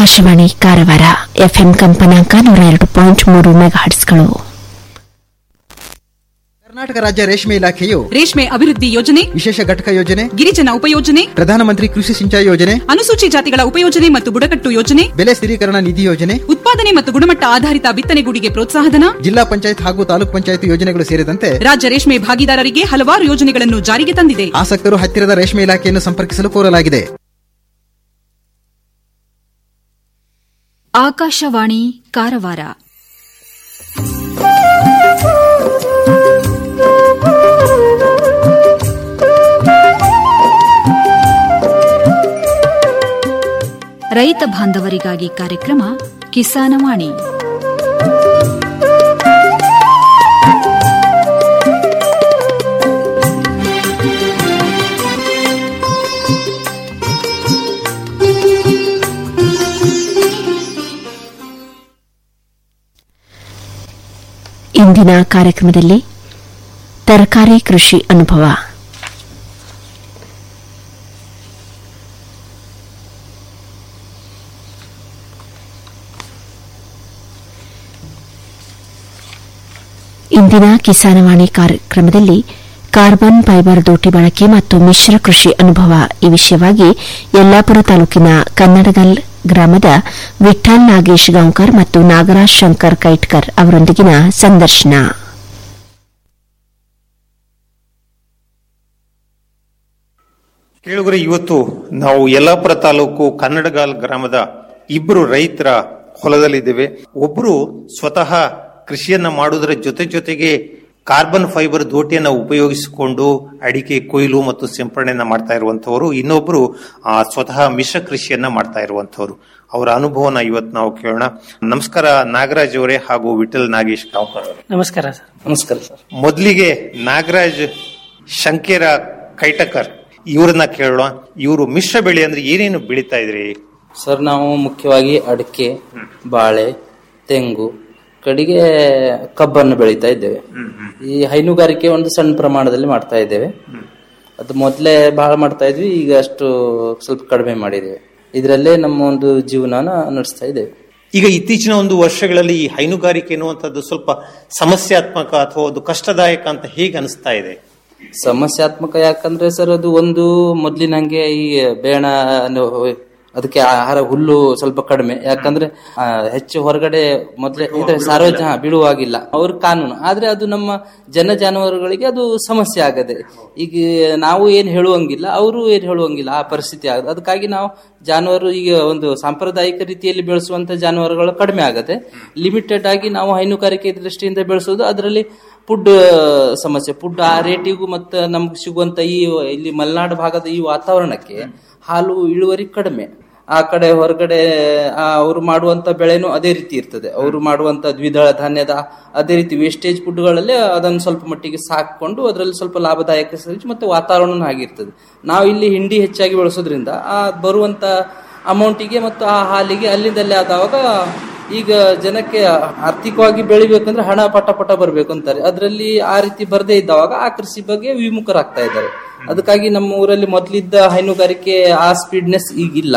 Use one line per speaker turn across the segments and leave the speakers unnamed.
Akashvani Karwar FM ಕಂಪನಾಂಕ ನೂರ ಎರಡು ಪಾಯಿಂಟ್ ಮೂರು ಮೆಗಾಹರ್ಟ್ಸ್ಗಳು
ಕರ್ನಾಟಕ ರಾಜ್ಯ ರೇಷ್ಮೆ ಇಲಾಖೆಯು
ರೇಷ್ಮೆ ಅಭಿವೃದ್ಧಿ ಯೋಜನೆ
ವಿಶೇಷ ಘಟಕ ಯೋಜನೆ
ಗಿರಿಜನ ಉಪಯೋಜನೆ
ಪ್ರಧಾನಮಂತ್ರಿ ಕೃಷಿ ಸಿಂಚಾಯಿ ಯೋಜನೆ
ಅನುಸೂಚಿ ಜಾತಿಗಳ ಉಪಯೋಜನೆ ಮತ್ತು ಬುಡಕಟ್ಟು ಯೋಜನೆ
ಬೆಲೆ ಸ್ಥಿರೀಕರಣ ನಿಧಿ ಯೋಜನೆ
ಉತ್ಪಾದನೆ ಮತ್ತು ಗುಣಮಟ್ಟ ಆಧಾರಿತ ಬಿತ್ತನೆಗೂಡಿಗೆ ಪ್ರೋತ್ಸಾಹಧನ
ಜಿಲ್ಲಾ ಪಂಚಾಯತ್ ಹಾಗೂ ತಾಲೂಕ್ ಪಂಚಾಯತ್ ಯೋಜನೆಗಳು ಸೇರಿದಂತೆ
ರಾಜ್ಯ ರೇಷ್ಮೆ ಭಾಗಿದಾರರಿಗೆ ಹಲವಾರು ಯೋಜನೆಗಳನ್ನು ಜಾರಿಗೆ ತಂದಿದೆ
ಆಸಕ್ತರು ಹತ್ತಿರದ ರೇಷ್ಮೆ ಇಲಾಖೆಯನ್ನು ಸಂಪರ್ಕಿಸಲು ಕೋರಲಾಗಿದೆ
ಆಕಾಶವಾಣಿ ಕಾರವಾರ ರೈತ ಬಾಂಧವರಿಗಾಗಿ ಕಾರ್ಯಕ್ರಮ ಕಿಸಾನವಾಣಿ
ಇಂದಿನ ಕಾರ್ಯಕ್ರಮದಲ್ಲಿ ತರಕಾರಿ ಕೃಷಿ ಅನುಭವ ಇಂದಿನ ಕಿಸಾನವಾಣಿ ಕಾರ್ಯಕ್ರಮದಲ್ಲಿ ಕಾರ್ಬನ್ ಫೈಬರ್ ದೋಟಿ ಬಳಕೆ ಮತ್ತು ಮಿಶ್ರ ಕೃಷಿ ಅನುಭವ ಈ ವಿಷಯವಾಗಿ ಯಲ್ಲಾಪುರ ತಾಲೂಕಿನ ಕನ್ನಡಗಲ್ ಗ್ರಾಮದ ವಿಠಲ್ ನಾಗೇಶ್ ಗಾಂವ್ಕರ್ ಮತ್ತು ನಾಗರಾಜ್ ಶಂಕರ್ ಕೈಟ್ಕರ್ ಅವರೊಂದಿಗಿನ ಸಂದರ್ಶನ
ಕೇಳುಗರೆ ಇವತ್ತು ನಾವು ಯಲ್ಲಾಪುರ ತಾಲೂಕು ಕನ್ನಡಗಾಲ್ ಗ್ರಾಮದ ಇಬ್ಬರು ರೈತರ ಹೊಲದಲ್ಲಿದ್ದೇವೆ ಒಬ್ಬರು ಸ್ವತಃ ಕೃಷಿಯನ್ನ ಮಾಡುವುದರ ಜೊತೆ ಜೊತೆಗೆ ಕಾರ್ಬನ್ ಫೈಬರ್ ದೋಟಿಯನ್ನ ಉಪಯೋಗಿಸಿಕೊಂಡು ಅಡಿಕೆ ಕೊಯ್ಲು ಮತ್ತು ಸಿಂಪರಣೆಯನ್ನ ಮಾಡ್ತಾ ಇರುವಂತವರು ಇನ್ನೊಬ್ರು ಆ, ಸ್ವತಃ ಮಿಶ್ರ ಕೃಷಿಯನ್ನ ಮಾಡ್ತಾ ಇರುವಂತವರು ಅವರ ಅನುಭವನ ಇವತ್ತು ನಾವು ಕೇಳೋಣ ನಮಸ್ಕಾರ ನಾಗರಾಜ್ ಅವರೇ ಹಾಗೂ ವಿಠಲ್ ನಾಗೇಶ್ ಕಾವ್ಕರ್ ಅವರೇ
ನಮಸ್ಕಾರ ಸರ್ ನಮಸ್ಕಾರ ಸರ್
ಮೊದಲಿಗೆ ನಾಗರಾಜ್ ಶಂಕೇರ ಕೈಟಕರ್ ಇವ್ರನ್ನ ಕೇಳೋಣ ಇವರು ಮಿಶ್ರ ಬೆಳೆ ಅಂದ್ರೆ ಏನೇನು ಬೆಳೀತಾ ಇದ್ರಿ
ಸರ್ ನಾವು ಮುಖ್ಯವಾಗಿ ಅಡಿಕೆ ಬಾಳೆ ತೆಂಗು ಕಡೆಗೆ ಕಬ್ಬನ್ನು ಬೆಳೀತಾ ಇದ್ದೇವೆ ಈ ಹೈನುಗಾರಿಕೆ ಒಂದು ಸಣ್ಣ ಪ್ರಮಾಣದಲ್ಲಿ ಮಾಡ್ತಾ ಇದ್ದೇವೆ ಅದು ಮೊದಲೇ ಬಹಳ ಮಾಡ್ತಾ ಇದ್ವಿ ಈಗ ಅಷ್ಟು ಸ್ವಲ್ಪ ಕಡಿಮೆ ಮಾಡಿದ್ದೇವೆ ಇದರಲ್ಲೇ ನಮ್ಮ ಒಂದು ಜೀವನನ ನಡೆಸ್ತಾ ಇದ್ದೇವೆ
ಈಗ ಇತ್ತೀಚಿನ ಒಂದು ವರ್ಷಗಳಲ್ಲಿ ಈ ಹೈನುಗಾರಿಕೆ ಎನ್ನುವಂಥದ್ದು ಸ್ವಲ್ಪ ಸಮಸ್ಯಾತ್ಮಕ ಅಥವಾ ಒಂದು ಕಷ್ಟದಾಯಕ ಅಂತ ಹೇಗೆ ಅನಿಸ್ತಾ ಇದೆ
ಸಮಸ್ಯಾತ್ಮಕ ಯಾಕಂದ್ರೆ ಸರ್ ಅದು ಒಂದು ಮೊದ್ಲಿನ ಹಂಗೆ ಈ ಬೇಣ ಅನ್ನು ಅದಕ್ಕೆ ಆಹಾರ ಹುಲ್ಲು ಸ್ವಲ್ಪ ಕಡಿಮೆ ಯಾಕಂದ್ರೆ ಆ, ಹೆಚ್ಚು ಹೊರಗಡೆ ಮೊದ್ಲೇ ಇದೆ ಸಾರ್ವಜನಿಕ ಹಾ, ಬಿಡುವಾಗಿಲ್ಲ ಅವ್ರ ಕಾನೂನು ಆದ್ರೆ ಅದು ನಮ್ಮ ಜನ ಜಾನುವಾರುಗಳಿಗೆ ಅದು ಸಮಸ್ಯೆ ಆಗದೆ ಈಗ ನಾವು ಏನ್ ಹೇಳುವಂಗಿಲ್ಲ ಅವರು ಏನ್ ಹೇಳುವಂಗಿಲ್ಲ ಆ ಪರಿಸ್ಥಿತಿ ಆಗುತ್ತೆ ಅದಕ್ಕಾಗಿ ನಾವು ಜಾನುವಾರು ಈಗ ಒಂದು ಸಾಂಪ್ರದಾಯಿಕ ರೀತಿಯಲ್ಲಿ ಬೆಳೆಸುವಂತ ಜಾನುವಾರುಗಳು ಕಡಿಮೆ ಆಗತ್ತೆ ಲಿಮಿಟೆಡ್ ಆಗಿ ನಾವು ಹೈನುಗಾರಿಕೆ ದೃಷ್ಟಿಯಿಂದ ಬೆಳೆಸೋದು ಅದರಲ್ಲಿ ಫುಡ್ ಸಮಸ್ಯೆ ಫುಡ್ ಆ ರೇಟಿಗೂ ಮತ್ತು ನಮ್ಗೆ ಸಿಗುವಂತ ಈ ಇಲ್ಲಿ ಮಲೆನಾಡು ಭಾಗದ ಈ ವಾತಾವರಣಕ್ಕೆ ಹಾಲು ಇಳುವರಿ ಕಡಿಮೆ ಆ ಕಡೆ ಹೊರಗಡೆ ಅವರು ಮಾಡುವಂತ ಬೆಳೆನೂ ಅದೇ ರೀತಿ ಇರ್ತದೆ ಅವರು ಮಾಡುವಂತ ದ್ವಿದಳ ಧಾನ್ಯದ ಅದೇ ರೀತಿ ವೇಸ್ಟೇಜ್ ಫುಡ್ಗಳಲ್ಲಿ ಅದನ್ನು ಸ್ವಲ್ಪ ಮಟ್ಟಿಗೆ ಸಾಕೊಂಡು ಅದರಲ್ಲಿ ಸ್ವಲ್ಪ ಲಾಭದಾಯಕ ಸಹಿತ ಮತ್ತೆ ವಾತಾವರಣ ಆಗಿರ್ತದೆ ನಾವು ಇಲ್ಲಿ ಹಿಂಡಿ ಹೆಚ್ಚಾಗಿ ಬಳಸೋದ್ರಿಂದ ಆ ಬರುವಂತ ಅಮೌಂಟಿಗೆ ಮತ್ತು ಆ ಹಾಲಿಗೆ ಅಲ್ಲಿಂದಲ್ಲೇ ಆದವಾಗ ಈಗ ಜನಕ್ಕೆ ಆರ್ಥಿಕವಾಗಿ ಬೆಳಿಬೇಕಂದ್ರೆ ಹಣ ಪಟ ಪಟ ಬರ್ಬೇಕು ಅಂತಾರೆ ಅದರಲ್ಲಿ ಆ ರೀತಿ ಬರದೇ ಇದ್ದವಾಗ ಆ ಕೃಷಿ ಬಗ್ಗೆ ವಿಮುಖರಾಗ್ತಾ ಇದ್ದಾರೆ ಅದಕ್ಕಾಗಿ ನಮ್ಮ ಊರಲ್ಲಿ ಮೊದಲಿದ್ದ ಹೈನುಗಾರಿಕೆ ಆ ಸ್ಪೀಡ್ನೆಸ್ ಈಗಿಲ್ಲ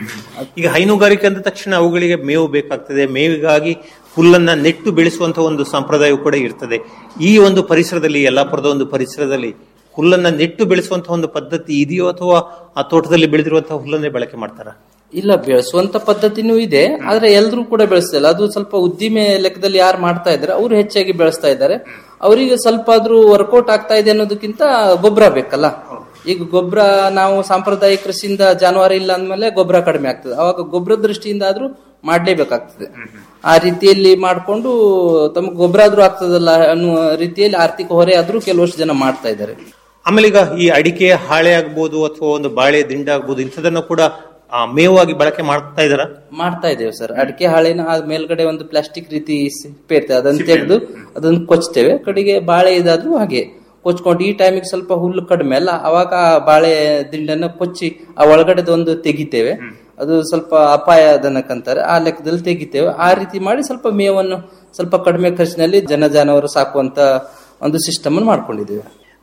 ಈಗ ಹೈನುಗಾರಿಕೆ ಅಂದ ತಕ್ಷಣ ಅವುಗಳಿಗೆ ಮೇವು ಬೇಕಾಗ್ತದೆ ಮೇವಿಗಾಗಿ ಹುಲ್ಲನ್ನ ನೆಟ್ಟು ಬೆಳೆಸುವಂತ ಒಂದು ಸಂಪ್ರದಾಯ ಕೂಡ ಇರ್ತದೆ ಈ ಒಂದು ಪರಿಸರದಲ್ಲಿ ಯಲ್ಲಾಪುರದ ಒಂದು ಪರಿಸರದಲ್ಲಿ ಹುಲ್ಲನ್ನ ನೆಟ್ಟು ಬೆಳೆಸುವಂತಹ ಒಂದು ಪದ್ಧತಿ ಇದೆಯೋ ಅಥವಾ ಆ ತೋಟದಲ್ಲಿ ಬೆಳೆದಿರುವಂತಹ ಹುಲ್ಲನ್ನೇ ಬಳಕೆ ಮಾಡ್ತಾರ
ಇಲ್ಲ ಬೆಳೆಸುವಂತ ಪದ್ಧತಿನೂ ಇದೆ ಆದ್ರೆ ಎಲ್ರೂ ಕೂಡ ಬೆಳೆಸ್ತಿಲ್ಲ ಅದು ಸ್ವಲ್ಪ ಉದ್ದಿಮೆ ಲೆಕ್ಕದಲ್ಲಿ ಯಾರು ಮಾಡ್ತಾ ಇದ್ದಾರೆ ಅವರು ಹೆಚ್ಚಾಗಿ ಬೆಳೆಸ್ತಾ ಇದ್ದಾರೆ ಅವರಿಗೆ ಸ್ವಲ್ಪ ಆದ್ರೂ ವರ್ಕೌಟ್ ಆಗ್ತಾ ಇದೆ ಅನ್ನೋದಕ್ಕಿಂತ ಗೊಬ್ಬರ ಬೇಕಲ್ಲ ಈಗ ಗೊಬ್ಬರ ನಾವು ಸಾಂಪ್ರದಾಯಿಕ ಕೃಷಿಯಿಂದ ಜಾನುವಾರು ಇಲ್ಲ ಅಂದ್ಮೇಲೆ ಗೊಬ್ಬರ ಕಡಿಮೆ ಆಗ್ತದೆ ಅವಾಗ ಗೊಬ್ಬರ ದೃಷ್ಟಿಯಿಂದ ಆದ್ರೂ ಮಾಡ್ಲೇಬೇಕಾಗ್ತದೆ ಆ ರೀತಿಯಲ್ಲಿ ಮಾಡ್ಕೊಂಡು ತಮಗೆ ಗೊಬ್ಬರ ಆದ್ರೂ ಆಗ್ತದಲ್ಲ ಅನ್ನುವ ರೀತಿಯಲ್ಲಿ ಆರ್ಥಿಕ ಹೊರೆ ಆದ್ರೂ ಕೆಲವಷ್ಟು ಜನ ಮಾಡ್ತಾ ಇದ್ದಾರೆ
ಆಮೇಲೆ ಈಗ ಈ ಅಡಿಕೆ ಹಾಳೆ ಆಗ್ಬೋದು ಅಥವಾ ಒಂದು ಬಾಳೆ ದಿಂಡ ಆಗ್ಬೋದು ಇಂಥದನ್ನು ಕೂಡ ಆ, ಮೇವಾಗಿ ಬಳಕೆ ಮಾಡ್ತಾ ಇದಾರ
ಮಾಡ್ತಾ ಇದ್ದೇವೆ ಸರ್ ಅಡಿಕೆ ಹಾಳೆನ ಆ ಮೇಲ್ಗಡೆ ಒಂದು ಪ್ಲಾಸ್ಟಿಕ್ ರೀತಿ ಸಿಪ್ಪೆ ಇರ್ತದೆ ಅದನ್ನ ತೆಗೆದು ಅದನ್ನ ಕೊಚ್ತೇವೆ ಕಡೆಗೆ ಬಾಳೆ ಇದಾದ್ರೂ ಹಾಗೆ ಕೊಚ್ಕೊಂಡು ಈ ಟೈಮಿಗೆ ಸ್ವಲ್ಪ ಹುಲ್ಲು ಕಡಿಮೆ ಅಲ್ಲ ಅವಾಗ ಆ ಬಾಳೆ ದಿಂಡನ್ನ ಕೊಚ್ಚಿ ಆ ಒಳಗಡೆದ ಒಂದು ತೆಗಿತೇವೆ ಅದು ಸ್ವಲ್ಪ ಅಪಾಯದನಕ್ಕಂತಾರೆ ಆ ಲೆಕ್ಕದಲ್ಲಿ ತೆಗಿತೇವೆ ಆ ರೀತಿ ಮಾಡಿ ಸ್ವಲ್ಪ ಮೇವನ್ನು ಸ್ವಲ್ಪ ಕಡಿಮೆ ಖರ್ಚಿನಲ್ಲಿ ಜನ ಜಾನುವಾರು ಸಾಕುವಂತ ಒಂದು ಸಿಸ್ಟಮ್ ಅನ್ನು ಮಾಡ್ಕೊಂಡಿದ್ದೇವೆ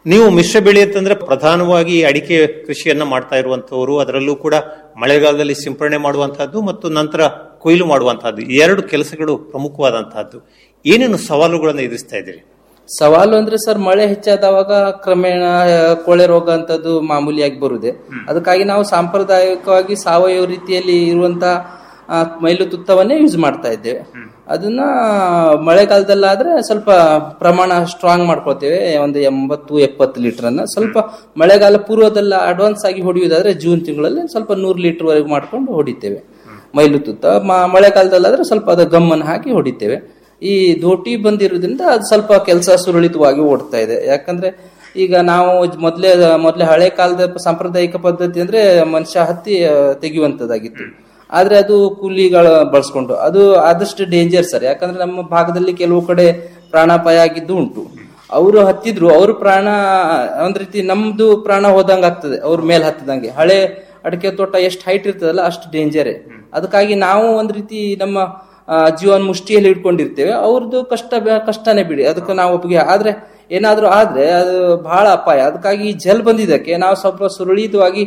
ನೀವು ಮಿಶ್ರ ಬೆಳೆ ಅಂತಂದ್ರೆ ಪ್ರಧಾನವಾಗಿ ಅಡಿಕೆ ಕೃಷಿಯನ್ನ ಮಾಡ್ತಾ ಇರುವಂತವರು ಅದರಲ್ಲೂ ಕೂಡ ಮಳೆಗಾಲದಲ್ಲಿ ಸಿಂಪರಣೆ ಮಾಡುವಂತಹದ್ದು ಮತ್ತು ನಂತರ ಕೊಯ್ಲು ಮಾಡುವಂತಹದ್ದು ಈ ಎರಡು ಕೆಲಸಗಳು ಪ್ರಮುಖವಾದಂತಹದ್ದು ಏನೇನು ಸವಾಲುಗಳನ್ನು ಎದುರಿಸ್ತಾ ಇದ್ದೀರಿ
ಸವಾಲು ಅಂದ್ರೆ ಸರ್ ಮಳೆ ಹೆಚ್ಚಾದವಾಗ ಕ್ರಮೇಣ ಆ, ಕೊಳೆ ರೋಗ ಅಂತದ್ದು ಮಾಮೂಲಿಯಾಗಿ ಬರುದೆ ಅದಕ್ಕಾಗಿ ನಾವು ಸಾಂಪ್ರದಾಯಿಕವಾಗಿ ಸಾವಯವ ರೀತಿಯಲ್ಲಿ ಇರುವಂತಹ ಆ, ಮೈಲು ತುತ್ತವನ್ನೇ ಯೂಸ್ ಮಾಡ್ತಾ ಇದ್ದೇವೆ ಅದನ್ನ ಮಳೆಗಾಲದಲ್ಲಾದ್ರೆ ಸ್ವಲ್ಪ ಪ್ರಮಾಣ ಸ್ಟ್ರಾಂಗ್ ಮಾಡ್ಕೊಳ್ತೇವೆ ಒಂದು ಎಂಬತ್ತು ಎಪ್ಪತ್ತು ಲೀಟರ್ ಅನ್ನ ಸ್ವಲ್ಪ ಮಳೆಗಾಲ ಪೂರ್ವದಲ್ಲ ಅಡ್ವಾನ್ಸ್ ಆಗಿ ಹೊಡೆಯುವುದಾದ್ರೆ ಜೂನ್ ತಿಂಗಳಲ್ಲಿ ಸ್ವಲ್ಪ ನೂರು ಲೀಟರ್ ವರೆಗೂ ಮಾಡ್ಕೊಂಡು ಹೊಡಿತೇವೆ ಮೈಲು ತುತ್ತ ಮ- ಮಳೆಗಾಲದಲ್ಲಾದ್ರೆ ಸ್ವಲ್ಪ ಅದು ಗಮ್ಮನ್ನು ಹಾಕಿ ಹೊಡಿತೇವೆ ಈ ದೋಟಿ ಬಂದಿರೋದ್ರಿಂದ ಅದು ಸ್ವಲ್ಪ ಕೆಲಸ ಸುರಳಿತವಾಗಿ ಓಡ್ತಾ ಇದೆ ಯಾಕಂದ್ರೆ ಈಗ ನಾವು ಮೊದ್ಲೇ ಮೊದ್ಲೇ ಹಳೆ ಕಾಲದ ಸಾಂಪ್ರದಾಯಿಕ ಪದ್ಧತಿ ಅಂದ್ರೆ ಮನುಷ್ಯ ಹತ್ತಿ ಆ, ತೆಗೆಯುವಂತದ್ದಾಗಿತ್ತು ಆದ್ರೆ ಅದು ಕೂಲಿಗಳ ಬಳಸ್ಕೊಂಡು ಅದು ಆದಷ್ಟು ಡೇಂಜರ್ ಸರ್ ಯಾಕಂದ್ರೆ ನಮ್ಮ ಭಾಗದಲ್ಲಿ ಕೆಲವು ಕಡೆ ಪ್ರಾಣಾಪಾಯ ಆಗಿದ್ದು ಉಂಟು ಅವರು ಹತ್ತಿದ್ರು ಅವ್ರ ಪ್ರಾಣ ಒಂದ್ ರೀತಿ ನಮ್ದು ಪ್ರಾಣ ಹೋದಂಗ ಆಗ್ತದೆ ಅವ್ರ ಮೇಲೆ ಹತ್ತದಂಗೆ ಹಳೆ ಅಡಿಕೆ ತೋಟ ಎಷ್ಟು ಹೈಟ್ ಇರ್ತದಲ್ಲ ಅಷ್ಟು ಡೇಂಜರೇ ಅದಕ್ಕಾಗಿ ನಾವು ಒಂದ್ ರೀತಿ ನಮ್ಮ ಆ, ಜೀವನ ಮುಷ್ಟಿಯಲ್ಲಿ ಇಟ್ಕೊಂಡಿರ್ತೇವೆ ಅವ್ರದ್ದು ಕಷ್ಟ ಬ- ಕಷ್ಟನೇ ಬಿಡಿ ಅದಕ್ಕೆ ನಾವು ಒಪ್ಪಿಗೆ ಆದ್ರೆ ಏನಾದ್ರೂ ಆದ್ರೆ ಅದು ಬಹಳ ಅಪಾಯ ಅದಕ್ಕಾಗಿ ಈ ಜಲ್ ಬಂದಿದ್ದಕ್ಕೆ ನಾವು ಸ್ವಲ್ಪ ಸುರಳಿತವಾಗಿ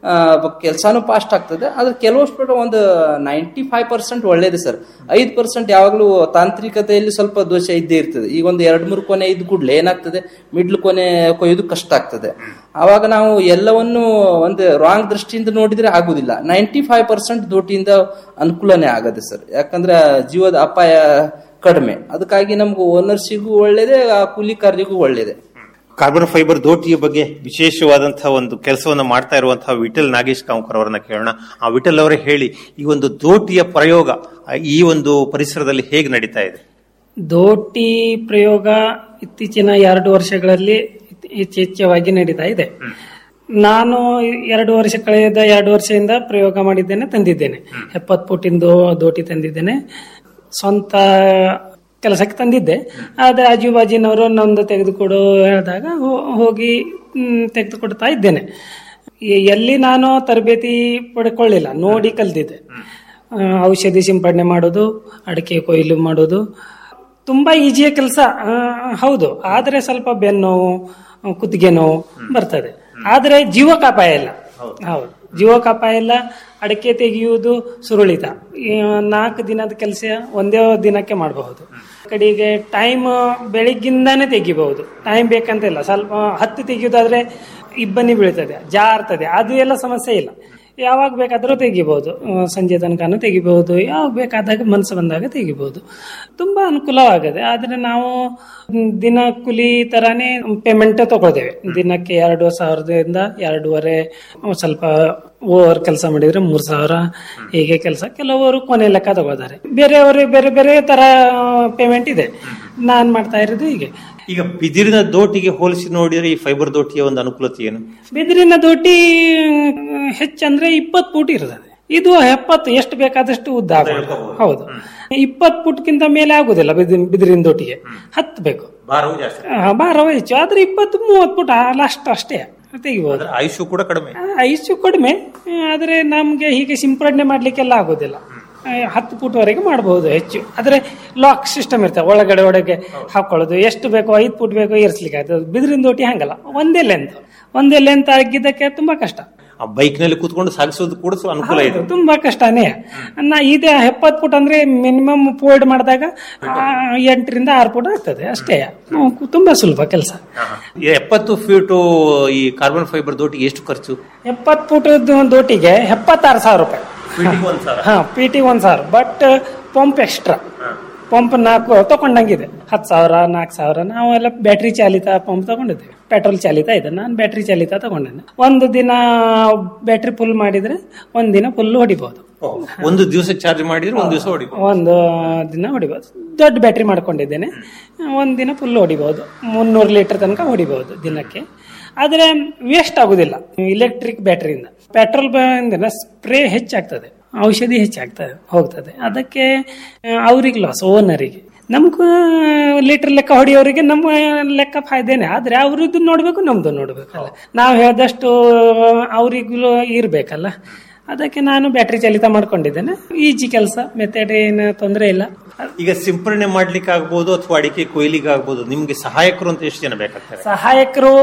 ಕೆಲಸನೂ ಫಾಸ್ಟ್ ಆಗ್ತದೆ ಆದ್ರೆ ಕೆಲವಷ್ಟು ಒಂದು ನೈಂಟಿ ಫೈವ್ ಪರ್ಸೆಂಟ್ ಒಳ್ಳೇದು ಸರ್ ಐದು ಪರ್ಸೆಂಟ್ ಯಾವಾಗಲೂ ತಾಂತ್ರಿಕತೆಯಲ್ಲಿ ಸ್ವಲ್ಪ ದೋಷ ಇದ್ದೇ ಇರ್ತದೆ ಈಗ ಒಂದು ಎರಡ್ ಮೂರು ಕೊನೆ ಇದ್ ಕೂಡಲೇ ಏನಾಗ್ತದೆ ಮಿಡ್ಲ್ ಕೊನೆ ಕೊಯ್ಯೋದು ಕಷ್ಟ ಆಗ್ತದೆ ಆವಾಗ ನಾವು ಎಲ್ಲವನ್ನು ಒಂದು ರಾಂಗ್ ದೃಷ್ಟಿಯಿಂದ ನೋಡಿದ್ರೆ ಆಗುದಿಲ್ಲ ನೈಂಟಿ ಫೈವ್ ಪರ್ಸೆಂಟ್ ದೋಟಿಯಿಂದ ಅನುಕೂಲನೇ ಆಗದೆ ಸರ್ ಯಾಕಂದ್ರೆ ಜೀವದ ಅಪಾಯ ಕಡಿಮೆ ಅದಕ್ಕಾಗಿ ನಮ್ಗೆ ಓನರ್ಸಿಗೂ ಒಳ್ಳೇದೇ ಆ ಕೂಲಿಕಾರರಿಗೂ ಒಳ್ಳೇದೇ
ಕಾರ್ಬನ್ ಫೈಬರ್ ದೋಟಿಯ ಬಗ್ಗೆ ವಿಶೇಷವಾದಂತಹ ಒಂದು ಕೆಲಸವನ್ನು ಮಾಡ್ತಾ ಇರುವಂತಹ ವಿಠಲ್ ನಾಗೇಶ್ ಕಾಂಕರ್ ಅವರನ್ನ ಕೇಳೋಣ ಆ ವಿಠಲ್ ಅವರೇ ಹೇಳಿ ಈ ಒಂದು ದೋಟಿಯ ಪ್ರಯೋಗ ಆ, ಈ ಒಂದು ಪರಿಸರದಲ್ಲಿ ಹೇಗೆ ನಡೀತಾ ಇದೆ
ದೋಟಿ ಪ್ರಯೋಗ ಇತ್ತೀಚಿನ ಎರಡು ವರ್ಷಗಳಲ್ಲಿ ಇತ್- ಯಥೇಚ್ಛವಾಗಿ ನಡೀತಾ ಇದೆ ನಾನು ಎರಡು ವರ್ಷ ಕಳೆದ ಎರಡು ವರ್ಷದಿಂದ ಪ್ರಯೋಗ ಮಾಡಿದ್ದೇನೆ ತಂದಿದ್ದೇನೆ ಎಪ್ಪತ್ತು ಫುಟಿಂದು ದೋಟಿ ತಂದಿದ್ದೇನೆ ಸ್ವಂತ ಕೆಲಸಕ್ಕೆ ತಂದಿದ್ದೆ ಆದರೆ ಆಜುಬಾಜಿನವರು ನಂದು ತೆಗೆದುಕೊಡು ಹೇಳಿದಾಗ ಹೋ- ಹೋಗಿ ಮ್, ತೆಗೆದುಕೊಡ್ತಾ ಇದ್ದೇನೆ ಎ- ಎಲ್ಲಿ ನಾನು ತರಬೇತಿ ಪಡ್ಕೊಳ್ಳಿಲ್ಲ ನೋಡಿ ಕಲ್ತಿದ್ದೆ ಆ, ಔಷಧಿ ಸಿಂಪಡಣೆ ಮಾಡೋದು ಅಡಿಕೆ ಕೊಯ್ಲು ಮಾಡೋದು ತುಂಬಾ ಈಜಿಯ ಕೆಲಸ ಹೌದು ಆದ್ರೆ ಸ್ವಲ್ಪ ಬೆನ್ನೋವು ಕುತ್ತಿಗೆ ನೋವು ಬರ್ತದೆ ಆದ್ರೆ ಜೀವಕ್ಕೆ ಅಪಾಯ ಇಲ್ಲ ಹೌದು ಜೀವಕ್ಕೆ ಅಪಾಯ ಇಲ್ಲ ಅಡಿಕೆ ತೆಗೆಯುವುದು ಸುರುಳಿತ ಈ ನಾಲ್ಕು ದಿನದ ಕೆಲಸ ಒಂದೇ ದಿನಕ್ಕೆ ಮಾಡಬಹುದು ಕಡೆಗೆ ಟೈಮ್ ಬೆಳಿಗ್ಗಿಂದಾನೇ ತೆಗಿಬಹುದು ಟೈಮ್ ಬೇಕಂತಿಲ್ಲ ಸ್ವಲ್ಪ ಹತ್ತು ತೆಗೆಯುವುದಾದ್ರೆ ಇಬ್ಬನಿ ಬೀಳ್ತದೆ ಜಾರ್ತದೆ ಅದು ಎಲ್ಲ ಸಮಸ್ಯೆ ಇಲ್ಲ ಯಾವಾಗ ಬೇಕಾದರೂ ತೆಗಿಬಹುದು ಆ, ಸಂಜೆ ತನಕನೂ ತೆಗಿಬಹುದು ಯಾವಾಗ ಬೇಕಾದಾಗ ಮನಸ್ಸು ಬಂದಾಗ ತೆಗಿಬಹುದು ತುಂಬಾ ಅನುಕೂಲವಾಗಿದೆ ಆದ್ರೆ ನಾವು ಮ್, ದಿನ ಕೂಲಿ ತರಾನೇ ಪೇಮೆಂಟ್ ತಗೊಳ್ತೇವೆ ದಿನಕ್ಕೆ ಎರಡು ಸಾವಿರದಿಂದ ಎರಡೂವರೆ ಅಹ್, ಸ್ವಲ್ಪ ಓವರ್ ಕೆಲಸ ಮಾಡಿದ್ರೆ ಮೂರ್ ಸಾವಿರ ಹೀಗೆ ಕೆಲಸ ಕೆಲವರು ಕೊನೆ ಲೆಕ್ಕ ತಗೋತಾರೆ ಬೇರೆಯವರು ಬೇರೆ ಬೇರೆ ತರ ಪೇಮೆಂಟ್ ಇದೆ ನಾನ್ ಮಾಡ್ತಾ ಇರೋದು ಹೀಗೆ
ಈಗ ಬಿದಿರಿನ ದೋಟಿಗೆ ಹೋಲಿಸಿ ನೋಡಿದ್ರೆ ಈ ಫೈಬರ್ ದೋಟಿಯ ಒಂದು ಅನುಕೂಲತೆ ಏನು
ಬಿದಿರಿನ ದೊಡ್ಡಿ ಹೆಚ್ಚಂದ್ರೆ ಇಪ್ಪತ್ತು ಫೂಟ್ ಇರ್ತದೆ ಇದು ಎಪ್ಪತ್ತು ಎಷ್ಟು ಬೇಕಾದಷ್ಟು ಉದ್ದ ಆಗ್ಬೋದು. ಹೌದು ಇಪ್ಪತ್ತು ಫುಟ್ಗಿಂತ ಮೇಲೆ ಆಗುದಿಲ್ಲ ಬಿದಿರಿನ ಬಿದಿರಿನ ದೊಟ್ಟಿಗೆ ಹತ್ತು ಬೇಕು
ಭಾರವು ಜಾಸ್ತಿ
ಆ, ಭಾರವ ಹೆಚ್ಚು ಆದ್ರೆ ಇಪ್ಪತ್ತು ಮೂವತ್ತು ಫುಟ್ ಲಾಸ್ಟ್ ಅಷ್ಟೇ ತೆಗಿಬಹುದು
ಅದರ ಆಯುಷು ಕೂಡ ಕಡಿಮೆ
ಐಸು ಕಡಿಮೆ ಆದ್ರೆ ನಮ್ಗೆ ಹೀಗೆ ಸಿಂಪಡಣೆ ಮಾಡ್ಲಿಕ್ಕೆಲ್ಲ ಆಗೋದಿಲ್ಲ ಆ, ಹತ್ತು ಫುಟ್ ವರೆಗೆ ಮಾಡಬಹುದು ಹೆಚ್ಚು ಆದ್ರೆ ಲಾಕ್ ಸಿಸ್ಟಮ್ ಇರ್ತದೆ ಒಳಗಡೆ ಒಳಗೆ ಹಾಕೊಳ್ಳೋದು ಎಷ್ಟು ಬೇಕೋ ಐದು ಫುಟ್ ಬೇಕೋ ಏರ್ಸ್ಲಿಕ್ಕೆ ಆಗ್ತದೆ ಬಿದಿರಿನ ದೋಟಿ ಹಂಗಲ್ಲ ಒಂದೇ ಲೆಂತ್ ಒಂದೇ ಲೆಂತ್ ಆಗಿದ್ದಕ್ಕೆ ತುಂಬಾ ಕಷ್ಟ
ಆ ಬೈಕ್ ನಲ್ಲಿ ಕೂತ್ಕೊಂಡು ಸಾಗಿಸೋದು ಕೂಡ ಸ್ವಲ್ಪ ಅನುಕೂಲ ಇದೆ
ಹೌದು, ತುಂಬಾ ಕಷ್ಟನೇ ನಾ ಇದೆ ಎಪ್ಪತ್ತು ಫುಟ್ ಅಂದ್ರೆ ಮಿನಿಮಮ್ ಫೋಲ್ಡ್ ಮಾಡಿದಾಗ ಆ, ಎಂಟರಿಂದ ಆರು ಫುಟ್ ಆಗ್ತದೆ ಅಷ್ಟೇ ಹ್ಮ್, ತುಂಬಾ ಸುಲಭ ಕೆಲಸ
ಈ ಎಪ್ಪತ್ತು ಫೀಟು ಈ ಕಾರ್ಬನ್ ಫೈಬರ್ ದೋಟಿಗೆ ಎಷ್ಟು ಖರ್ಚು
ಎಪ್ಪತ್ತು ಫುಟ್ ದೋಟಿಗೆ ಎಪ್ಪತ್ತಾರು ಸಾವಿರ ರೂಪಾಯಿ
ಫೀಟಿಗೆ ಒಂದ್ ಸಾವಿರ
ಹಾ ಪಿ ಟಿ ಒಂದ್ ಸಾವಿರ ಬಟ್ ಪಂಪ್ ಎಕ್ಸ್ಟ್ರಾ ಪಂಪ್ ನಾಲ್ಕು ತಕೊಂಡಂಗಿದೆ ಹತ್ತು ಸಾವಿರ ನಾಲ್ಕು ಸಾವಿರ ನಾವೆಲ್ಲ ಬ್ಯಾಟ್ರಿ ಚಾಲಿತ ಪಂಪ್ ತಗೊಂಡಿದ್ದೇವೆ ಪೆಟ್ರೋಲ್ ಚಾಲಿತ ಇದೆ ನಾನು ಬ್ಯಾಟ್ರಿ ಚಾಲಿತ ತಗೊಂಡಿದ್ದೆ ಒಂದು ದಿನ ಬ್ಯಾಟ್ರಿ ಫುಲ್ ಮಾಡಿದ್ರೆ ಒಂದ್ ದಿನ ಫುಲ್ ಹೊಡಿಬಹುದು
ಓ, ಒಂದು ದಿವಸ ಚಾರ್ಜ್ ಮಾಡಿದ್ರೆ ಒಂದು ದಿವಸ ಹೊಡಿ
ಒಂದು ದಿನ ಹೊಡಿಬಹುದು ದೊಡ್ಡ ಬ್ಯಾಟ್ರಿ ಮಾಡ್ಕೊಂಡಿದ್ದೇನೆ ಒಂದು ದಿನ ಫುಲ್ ಹೊಡಿಬಹುದು ಮುನ್ನೂರು ಲೀಟರ್ ತನಕ ಹೊಡಿಬಹುದು ದಿನಕ್ಕೆ ಆದರೆ ವೇಸ್ಟ್ ಆಗುದಿಲ್ಲ ಇಲೆಕ್ಟ್ರಿಕ್ ಬ್ಯಾಟ್ರಿಯಿಂದ ಪೆಟ್ರೋಲ್ ಬಂದ್ರೆ ಸ್ಪ್ರೇ ಹೆಚ್ಚಾಗ್ತದೆ ಔಷಧಿ ಹೆಚ್ಚಾಗ್ತದೆ ಹೋಗ್ತದೆ ಅದಕ್ಕೆ ಅವ್ರಿಗೆ ಲಾಸ್ ಓನರಿಗೆ ನಮ್ಗೆ ಲೀಟರ್ ಲೆಕ್ಕ ಹೊಡೆಯೋರಿಗೆ ನಮ್ಮ ಲೆಕ್ಕ ಫಾಯ್ದೇನೆ ಆದ್ರೆ ಅವ್ರದ್ದು ನೋಡ್ಬೇಕು ನಮ್ದು ನೋಡ್ಬೇಕಲ್ಲ ನಾವು ಹೇಳ್ದಷ್ಟು ಅವರಿಗೂ ಇರ್ಬೇಕಲ್ಲ ಅದಕ್ಕೆ ನಾನು ಬ್ಯಾಟ್ರಿ ಚಾಲಿತ ಮಾಡ್ಕೊಂಡಿದ್ದೇನೆ ಈಜಿ ಕೆಲಸ ಮೆಥಡ್ ಏನು ತೊಂದರೆ ಇಲ್ಲ
ಈಗ ಸಿಂಪರಣೆ ಮಾಡ್ಲಿಕ್ಕೆ ಆಗ್ಬೋದು ಅಥವಾ ಅಡಿಕೆ ಕೊಯ್ಲಿಗೆ ಆಗ್ಬೋದು ನಿಮ್ಗೆ ಸಹಾಯಕರು ಅಂತ ಎಷ್ಟು ಜನ ಬೇಕಾಗ್ತಾರೆ
ಸಹಾಯಕರು